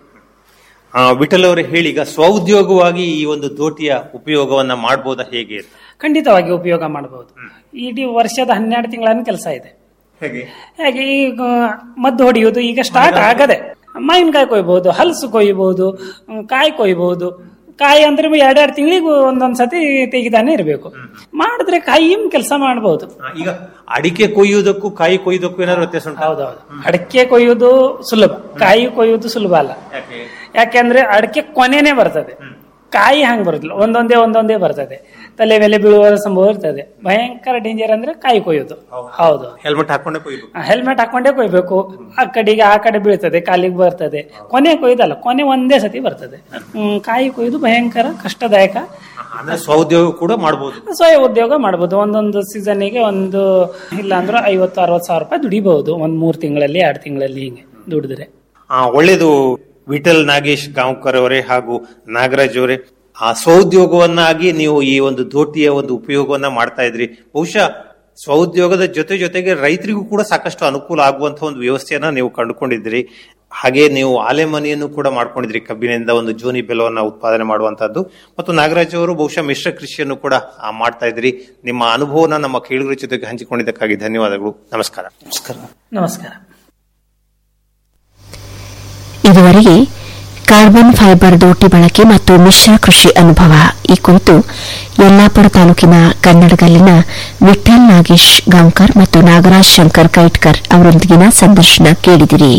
ಆ, ವಿಠಲ್ ಅವರೇ ಹೇಳಿ ಈಗ ಸ್ವಉದ್ಯೋಗವಾಗಿ ಈ ಒಂದು ದೋಟಿಯ ಉಪಯೋಗವನ್ನ ಮಾಡಬಹುದಾ ಹೇಗೆ ಅಂತ?
ಖಂಡಿತವಾಗಿ ಉಪಯೋಗ ಮಾಡಬಹುದು ಇಡೀ ವರ್ಷದ ಹನ್ನೆರಡು ತಿಂಗಳನ್ನ ಕೆಲಸ ಇದೆ
ಹೇಗೆ
ಹಾಗೆ ಈಗ ಮದ್ದು ಹೊಡೆಯುವುದು ಈಗ ಸ್ಟಾರ್ಟ್ ಆಗದೆ ಮಾವಿನಕಾಯಿ ಕೊಯ್ಬಹುದು ಹಲಸು ಕೊಯ್ಬಹುದು ಹ್ಮ್, ಕಾಯಿ ಕೊಯ್ಬಹುದು ಕಾಯಿ ಅಂದ್ರೆ ಎರಡೆರಡು ತಿಂಗಳಿಗೆ ಒಂದೊಂದ್ ಸತಿ ತೆಗಿತಾನೆ ಇರಬೇಕು ಮಾಡಿದ್ರೆ ಕಾಯಿயும் ಕೆಲಸ ಮಾಡಬಹುದು
ಆ, ಈಗ ಅಡಿಕೆ ಕೊಯ್ಯುವುದಕ್ಕೂ ಕಾಯಿ ಕೊಯ್ಯುವುದಕ್ಕೂ ಏನಾದ್ರು ವ್ಯತ್ಯಾಸ ಉಂಟಾ
ಹೌದೌದು ಅಡಿಕೆ ಕೊಯ್ಯುವುದು ಸುಲಭ ಕಾಯಿ ಕೊಯ್ಯುವುದು ಸುಲಭ ಅಲ್ಲ
ಯಾಕೆ?
ಯಾಕೆಂದ್ರೆ ಅಡಿಕೆ ಕೊನೆನೆ ಬರ್ತದೆ ಕಾಯಿ ಹಂಗ್ ಬರುದಿಲ್ಲ ಒಂದೊಂದೇ ಒಂದೊಂದೇ ಬರ್ತದೆ ತಲೆ ಮೇಲೆ ಬೀಳುವ ಸಂಭವ ಇರ್ತದೆ ಭಯಂಕರ ಡೇಂಜರ್ ಅಂದ್ರೆ ಕಾಯಿ ಕೊಯ್ಯೋದು ಹೌದು
ಹೆಲ್ಮೆಟ್ ಹಾಕೊಂಡೆ ಕೊಯ್ಬೇಕು
ಹೆಲ್ಮೆಟ್ ಹಾಕೊಂಡೇ ಕೊಯ್ಬೇಕು ಆ ಕಡೆಗೆ ಆ ಕಡೆ ಬೀಳ್ತದೆ ಕಾಲಿಗೆ ಬರ್ತದೆ ಕೊನೆ ಕೊಯ್ದಲ್ಲ ಕೊನೆ ಒಂದೇ ಸತಿ ಬರ್ತದೆ ಹ್ಮ್, ಕಾಯಿ ಕೊಯ್ದು ಭಯಂಕರ ಕಷ್ಟದಾಯಕ
ಅಂದ್ರೆ ಸ್ವಉದ್ಯೋಗ ಕೂಡ ಮಾಡಬಹುದು
ಸ್ವಯಂ ಉದ್ಯೋಗ ಮಾಡಬಹುದು ಒಂದೊಂದು ಸೀಸನ್ಗೆ ಒಂದು ಇಲ್ಲ ಅಂದ್ರೆ ಐವತ್ತು ಅರವತ್ತು ಸಾವಿರ ರೂಪಾಯಿ ದುಡಿಬಹುದು ಒಂದ್ ಮೂರ್ ತಿಂಗಳಲ್ಲಿ ಎರಡು ತಿಂಗಳಲ್ಲಿ ಹಿಂಗೆ ದುಡಿದ್ರೆ
ಆ ಒಳ್ಳೇದು ವಿಠಲ್ ನಾಗೇಶ್ ಗಾಂವ್ಕರ್ ಅವರೇ ಹಾಗೂ ನಾಗರಾಜ್ ಅವರೇ ಆ ಸ್ವಉದ್ಯೋಗವನ್ನಾಗಿ ನೀವು ಈ ಒಂದು ದೋಟಿಯ ಒಂದು ಉಪಯೋಗವನ್ನ ಮಾಡ್ತಾ ಇದ್ರಿ ಬಹುಶಃ ಸ್ವಉದ್ಯೋಗದ ಜೊತೆ ಜೊತೆಗೆ ರೈತರಿಗೂ ಕೂಡ ಸಾಕಷ್ಟು ಅನುಕೂಲ ಆಗುವಂತಹ ಒಂದು ವ್ಯವಸ್ಥೆಯನ್ನ ನೀವು ಕಂಡುಕೊಂಡಿದ್ರಿ ಹಾಗೆ ನೀವು ಆಲೆ ಮನೆಯನ್ನು ಕೂಡ ಮಾಡ್ಕೊಂಡಿದ್ರಿ ಕಬ್ಬಿನಿಂದ ಒಂದು ಜೋನಿ ಬೆಲವನ್ನ ಉತ್ಪಾದನೆ ಮಾಡುವಂತದ್ದು ಮತ್ತು ನಾಗರಾಜ್ ಅವರು ಬಹುಶಃ ಮಿಶ್ರ ಕೃಷಿಯನ್ನು ಕೂಡ ಆ, ಮಾಡ್ತಾ ಇದ್ರಿ ನಿಮ್ಮ ಅನುಭವನ ನಮ್ಮ ಕೇಳುಗರ ಜೊತೆಗೆ ಹಂಚಿಕೊಂಡಿದ್ದಕ್ಕಾಗಿ ಧನ್ಯವಾದಗಳು ನಮಸ್ಕಾರ
ನಮಸ್ಕಾರ
ನಮಸ್ಕಾರ
ಇದುವರೆಗೆ ಕಾರ್ಬನ್ ಫೈಬರ್ ದೋಟಿ ಬಳಕೆ ಮತ್ತು ಮಿಶ್ರ ಕೃಷಿ ಅನುಭವ ಈ ಕುರಿತು ಯಲ್ಲಾಪುರ ತಾಲೂಕಿನ ಕನ್ನಡಗಲ್ಲಿನ ವಿಠಲ್ ನಾಗೇಶ್ ಗಾಂವ್ಕರ್ ಮತ್ತು ನಾಗರಾಜ್ ಶಂಕರ್ ಕೈಟ್ಕರ್ ಅವರೊಂದಿಗಿನ ಸಂದರ್ಶನ ಕೇಳಿದಿರಿ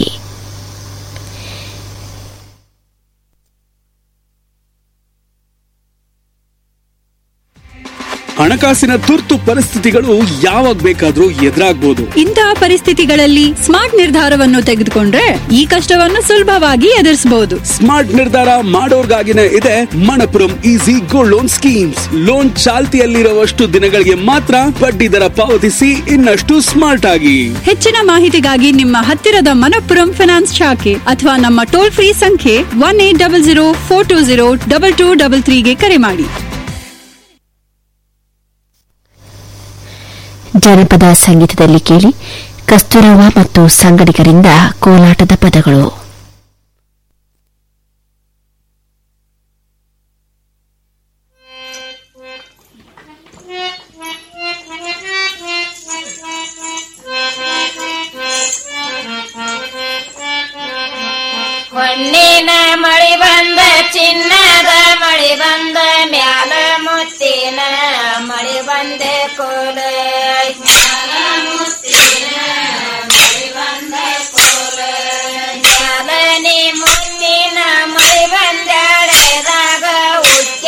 ಹಣಕಾಸಿನ ತುರ್ತು ಪರಿಸ್ಥಿತಿಗಳು ಯಾವಾಗ ಬೇಕಾದ್ರೂ ಎದುರಾಗ್ಬೋದು
ಇಂತಹ ಪರಿಸ್ಥಿತಿಗಳಲ್ಲಿ ಸ್ಮಾರ್ಟ್ ನಿರ್ಧಾರವನ್ನು ತೆಗೆದುಕೊಂಡ್ರೆ ಈ ಕಷ್ಟವನ್ನು ಸುಲಭವಾಗಿ ಎದುರಿಸಬಹುದು
ಸ್ಮಾರ್ಟ್ ನಿರ್ಧಾರ ಮಾಡೋರ್ಗಾಗಿನೇ ಇದೆ Manappuram easy gold loan schemes loan ಚಾಲ್ತಿಯಲ್ಲಿರುವಷ್ಟು ದಿನಗಳಿಗೆ ಮಾತ್ರ ಬಡ್ಡಿ ದರ ಪಾವತಿಸಿ ಇನ್ನಷ್ಟು ಸ್ಮಾರ್ಟ್ ಆಗಿ
ಹೆಚ್ಚಿನ ಮಾಹಿತಿಗಾಗಿ ನಿಮ್ಮ ಹತ್ತಿರದ ಮನಪ್ಪುರಂ ಫಿನಾನ್ಸ್ ಶಾಖೆ ಅಥವಾ ನಮ್ಮ ಟೋಲ್ ಫ್ರೀ ಸಂಖ್ಯೆ one eight double zero four two zero double two double ತ್ರೀಗೆ ಕರೆ ಮಾಡಿ
ಜನಪದ ಸಂಗೀತದಲ್ಲಿ ಕೇಳಿ ಕಸ್ತೂರವ್ವ ಮತ್ತು ಸಂಗಡಿಗರಿಂದ ಕೋಲಾಟದ ಪದಗಳು
ಹೊನ್ನಿನ ಮಳಿ ಬಂದ ಚಿನ್ನದ ಮಳಿ ಬಂದ ಮ್ಯಾಲ ಮುತ್ತಿನ ಮಳಿ ಬಂದೆ ಕೋಲ ಮ್ಯಾಲ ನೀ ಮುತ್ತಿನ ಮಳಿ ಬಂದಾಳೆದಾಗ ಹುಟ್ಟ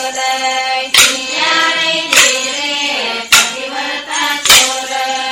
ಕೋಲ ಯಾರೇ ಪತಿವರ್ತ ಕೋಲ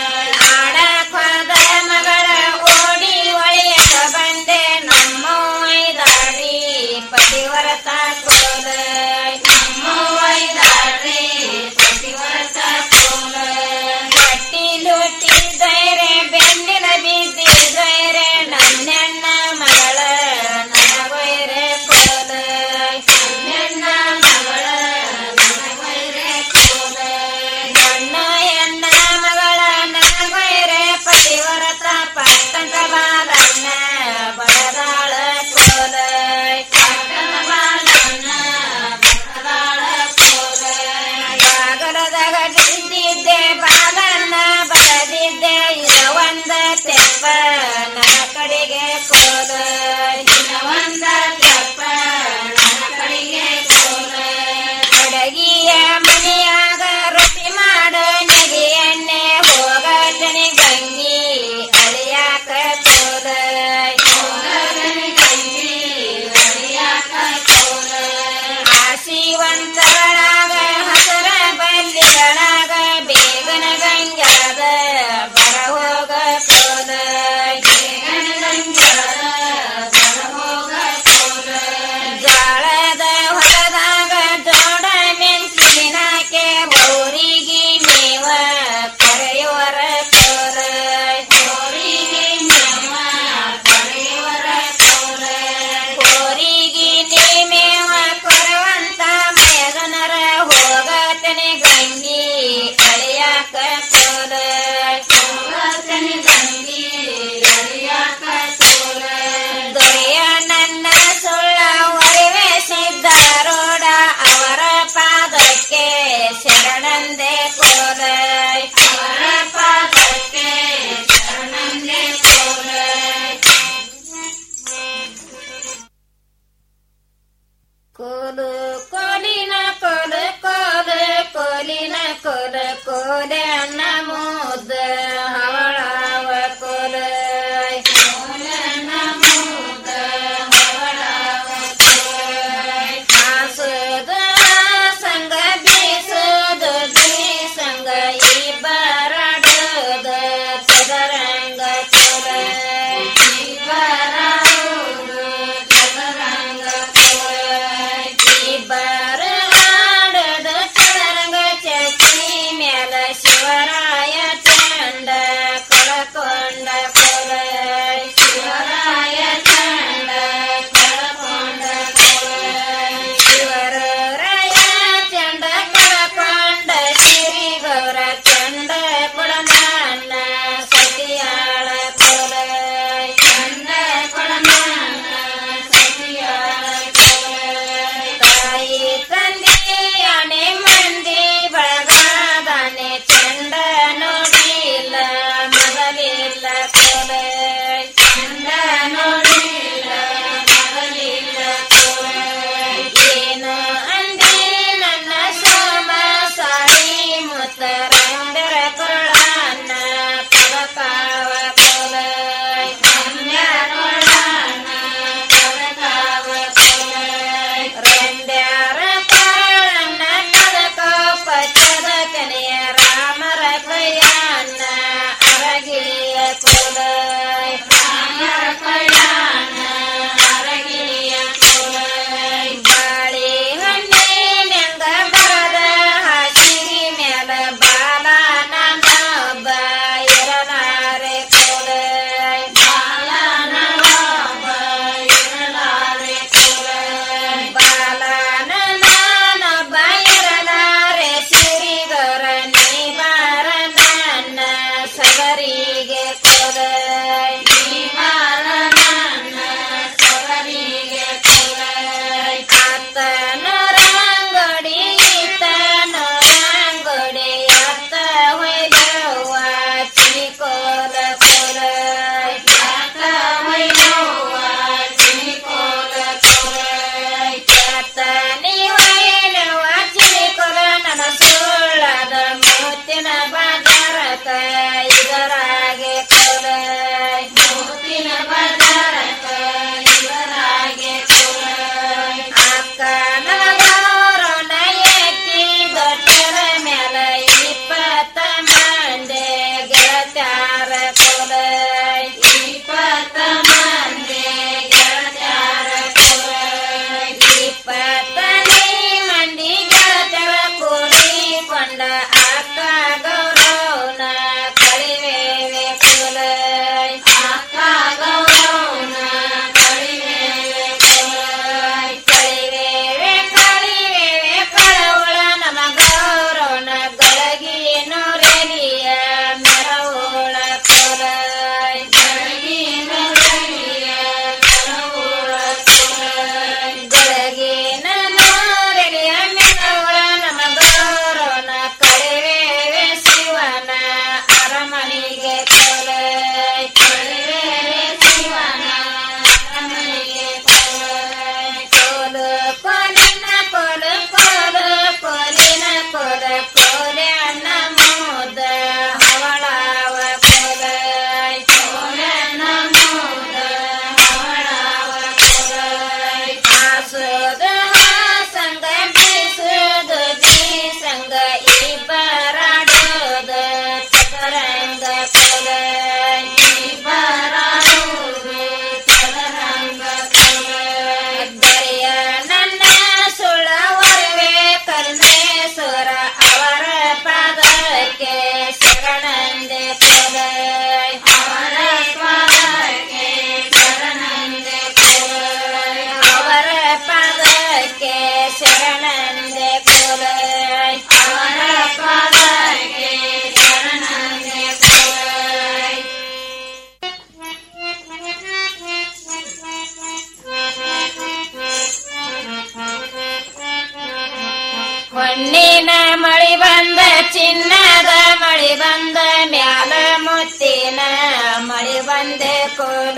ಆಡಕ್ವಾದ ಮಗಳ ಓಡಿ ಒಳೆಯಕ ಬಂದೆ ನಮ್ಮ ಒಯ್ದಾಡಿ ಪತಿವರ್ತ ಕೋಲ ನಮ್ಮ ಒಯ್ದಾಡಿ ಪತಿವರ್ತ ಕೋಲ ಗಟ್ಟಿ ಲುಟ್ಟಿದರೆ ಬೆನ್ನಿನ ಬಿದ್ದಿದರೆ ನನ್ನೆಣ್ಣ ಮಗಳ ನನಗೊಯ್ರೆ ಕೋಲ ನನ್ನೆಣ್ಣ ಮಗಳ ನನಗೊಯ್ರೆ ಕೋಲ ನನ್ನ ಎಣ್ಣ ಮಗಳ ನನಗೊಯ್ರೆ ಪತಿವರತ ಪಟ್ಟಂತ ಬಾಲಣ್ಣ ಬಡದಾಳ ಕೋಲ ಪಟ್ಟಂತ ಬಾಲಣ್ಣ ಬಡದಾಳ ಕೋಲ ಬಾಗಲದಾಗ ಬಿದ್ದಿದ್ದೆ ಬಾಲಣ್ಣ ಬರದಿದ್ದೆ ಇದ ಒಂದ ತೆಪ್ಪ ನನ್ನ ಕಡೆಗೆ ಕೋಲ ಇದ ಒಂದ ತೆಪ್ಪ ನನ್ನ ಕಡೆಗೆ ಕೋಲ ಅಡಗಿಯ ಮನೆಯಾಗ ರೊಟ್ಟಿ ಮಾಡ ನೆಗೆ ಎಣ್ಣೆ ಹೋಗತನಿ ಗಂಗಿ ಅಳಿಯಾಕ ಕೋಲ ಹೋಗತನಿ ಗಂಗಿ ಅಳಿಯಾಕ ಕೋಲ ಆಶೀವಂತಗಳಾಗ ಹಸರ ಬಲ್ಲಿಗಳಾಗ ಬೇಗನ ಗಂಗಾದ ಬರ ಹೋಗ ಕೋಲ ಬೇಗನ ಗಂಗಾದ ಬರ ಹೋಗ ಕೋಲ ಜಾಳದ ಹೊಲದಾಗ ಜೋಡ ಮೆಣಸಿನಾಕೆ ಬೋರಿಗೆ ಮೇವ ಕರೆಯುವರ ಕೋಲ ಬೋರಿಗೆ ಮೇವ ಕರೆಯುವರ ಕೋಲ ಬೋರಿಗೆ ಮೇವ ಕೊರವಂತ ಮಯಗನರ ಹೋಗತನೆ ಗಂಗಿ ಅಳಿಯಾಕ ಕೋಲ ಹೋಗತನೆ ಗಂಗಿ ಅಳಿಯಾಕ ಕೋಲ ದೊರೆಯ ನನ್ನ ಸುಳ್ಳ ಒರಿವೆ ಸಿದ್ದಾರೋಡ ಅವರ ಪಾದಕ್ಕೆ ಶರಣಂದೆ ಕೋಲ ಅವರ ಪಾದಕ್ಕೆ ಶರಣಂದೆ ಕೋಲ ಕೋಲು ಕೋಲಿನ ಕೋಲು ಕೋಲು ಕೋಲಿನ ಕೋಲ ಕೋಲೆ ಅನ್ನ ಮುದ್ದ ಹವಳಾವ ಕೋಲ ಕೋಲನ ಮುದ್ದ ಹವಳಾವ ಹಾಸದ ಸಂಗ ಬೀಸದ ಸಂಗ ಇಬ್ಬರಾಡದ ಚದರಂಗ ಕೋಲ ಇಬ್ಬರಾಡದ ಚದರಂಗ ಕೋಲ ಇಬ್ಬರ ಆಡದ ಚದರಂಗ ಚಕಿ ಮ್ಯಾಲ ಶಿವರಾಯ ಕೋಲ ಅವರ ಪಾದಕ್ಕೆ ಶರಣಂಗೆ ಕೋಲ ಹೊನ್ನಿನ ಮಳಿ ಬಂದ ಚಿನ್ನದ ಮಳಿ ಬಂದ ಮ್ಯಾಲ ಮುತ್ತಿನ ಮಳಿ ಬಂದೆ ಕೋಲ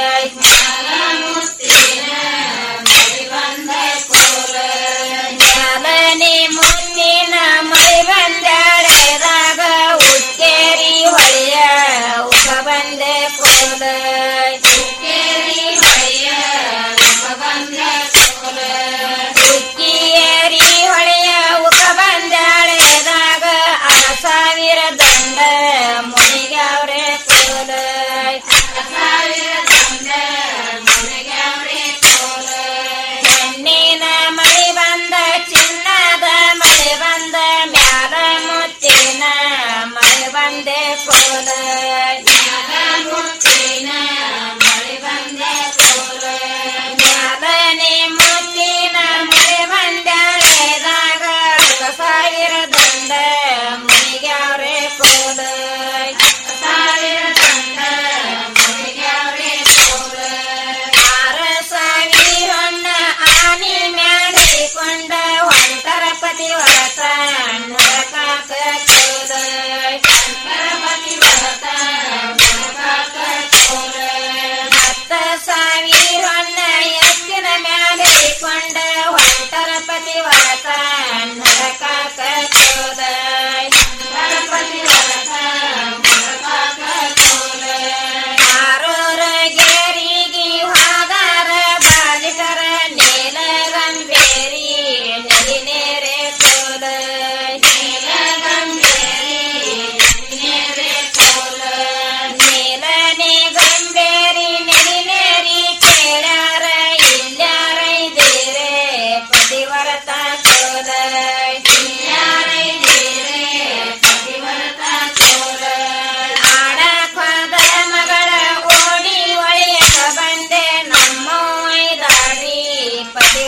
ಮ್ಯಾಲನೆ ಮುತ್ತಿನ ಮಳಿ ಬಂದಾಳೆದಾಗ ಉಕ್ಕೇರಿ ಹೊಳೆಯ ಉಪ ಬಂದೆ ಕೋಲ ಉಕ್ಕೇರಿ ಹೊಳೆಯ ಉಪ ಬಂದೆ ಕೋಲ ಉಕ್ಕಿಯರಿ ಹೊಳೆಯ ಉಪ ಬಂದಾಳೆದಾಗ ಆ ಸಾವಿರ ದಂಡ ಮುನಿಗವ್ರೆ ಕೋಲ ಸಾವಿರ ದಂಡ ಮುನಿಗವ್ರೆ ಕೋಲ ಹೆಣ್ಣಿನ ಮಳಿ ಬಂದ ಚಿನ್ನದ ಮಳೆ ಬಂದ ಮ್ಯಾಲ ಮುತ್ತಿನ ಮಳೆ ಬಂದೆ ಕೋಲ ಮ್ಯಾಲ ಮುತ್ತಿನ ಮಳೆ ಬಂದೆ ಕೋಲ ಮ್ಯಾಲನೆ ಮುತ್ತಿನ ಮಳೆ ಬಂದಾಳೆದಾಗ ಸಾವಿರ ದಂಡ ಮುನಿಗವ್ರೆ ಕೋಲ ಸಾವಿರ ದಂಡ ಮುನಿಗವ್ರೆ ಕೋಲ ಆರ ಸಾವಿರಣ್ಣ ಆನಿ ಮ್ಯಾಡಿಕೊಂಡ ಹೊಂಟರ ಪತಿ ಹೊರತ ನರಕಾಕ ಕೋಲ ಪತಿ ಹೊರತ ನರಕಾಕ ಕೋಲ ಹತ್ತ ಸಾವಿರಣ್ಣ ಎತ್ತಿನ ಮ್ಯಾಡಿಕೊಂಡ ಹೊಂಟರ ಪತಿ ಹೊರತ ನರಕಾಕ ಕೋಲ ನರಪತಿ ಹೊರತ ನರಕಾಕ ಕೋಲ ಆರೋರ ಗೇರಿಗೆ ಹಾದಾರ ಬಾಲಿಕರ ನೀಲಗಂಬೇರಿ ನೆಲಿನೇರೆ ಕೋಲ ನೀಲಗಂಬೇರಿ ನೆಲಿನೇರೆ ಕೋಲ ನೀಲನೆ ಗಂಬೇರಿ ನೆಲಿನೇರಿ ಕೇಳಾರ ಇಲ್ಲಾರ ಇದೇರೆ ಪತಿವರತ ಕೋಲ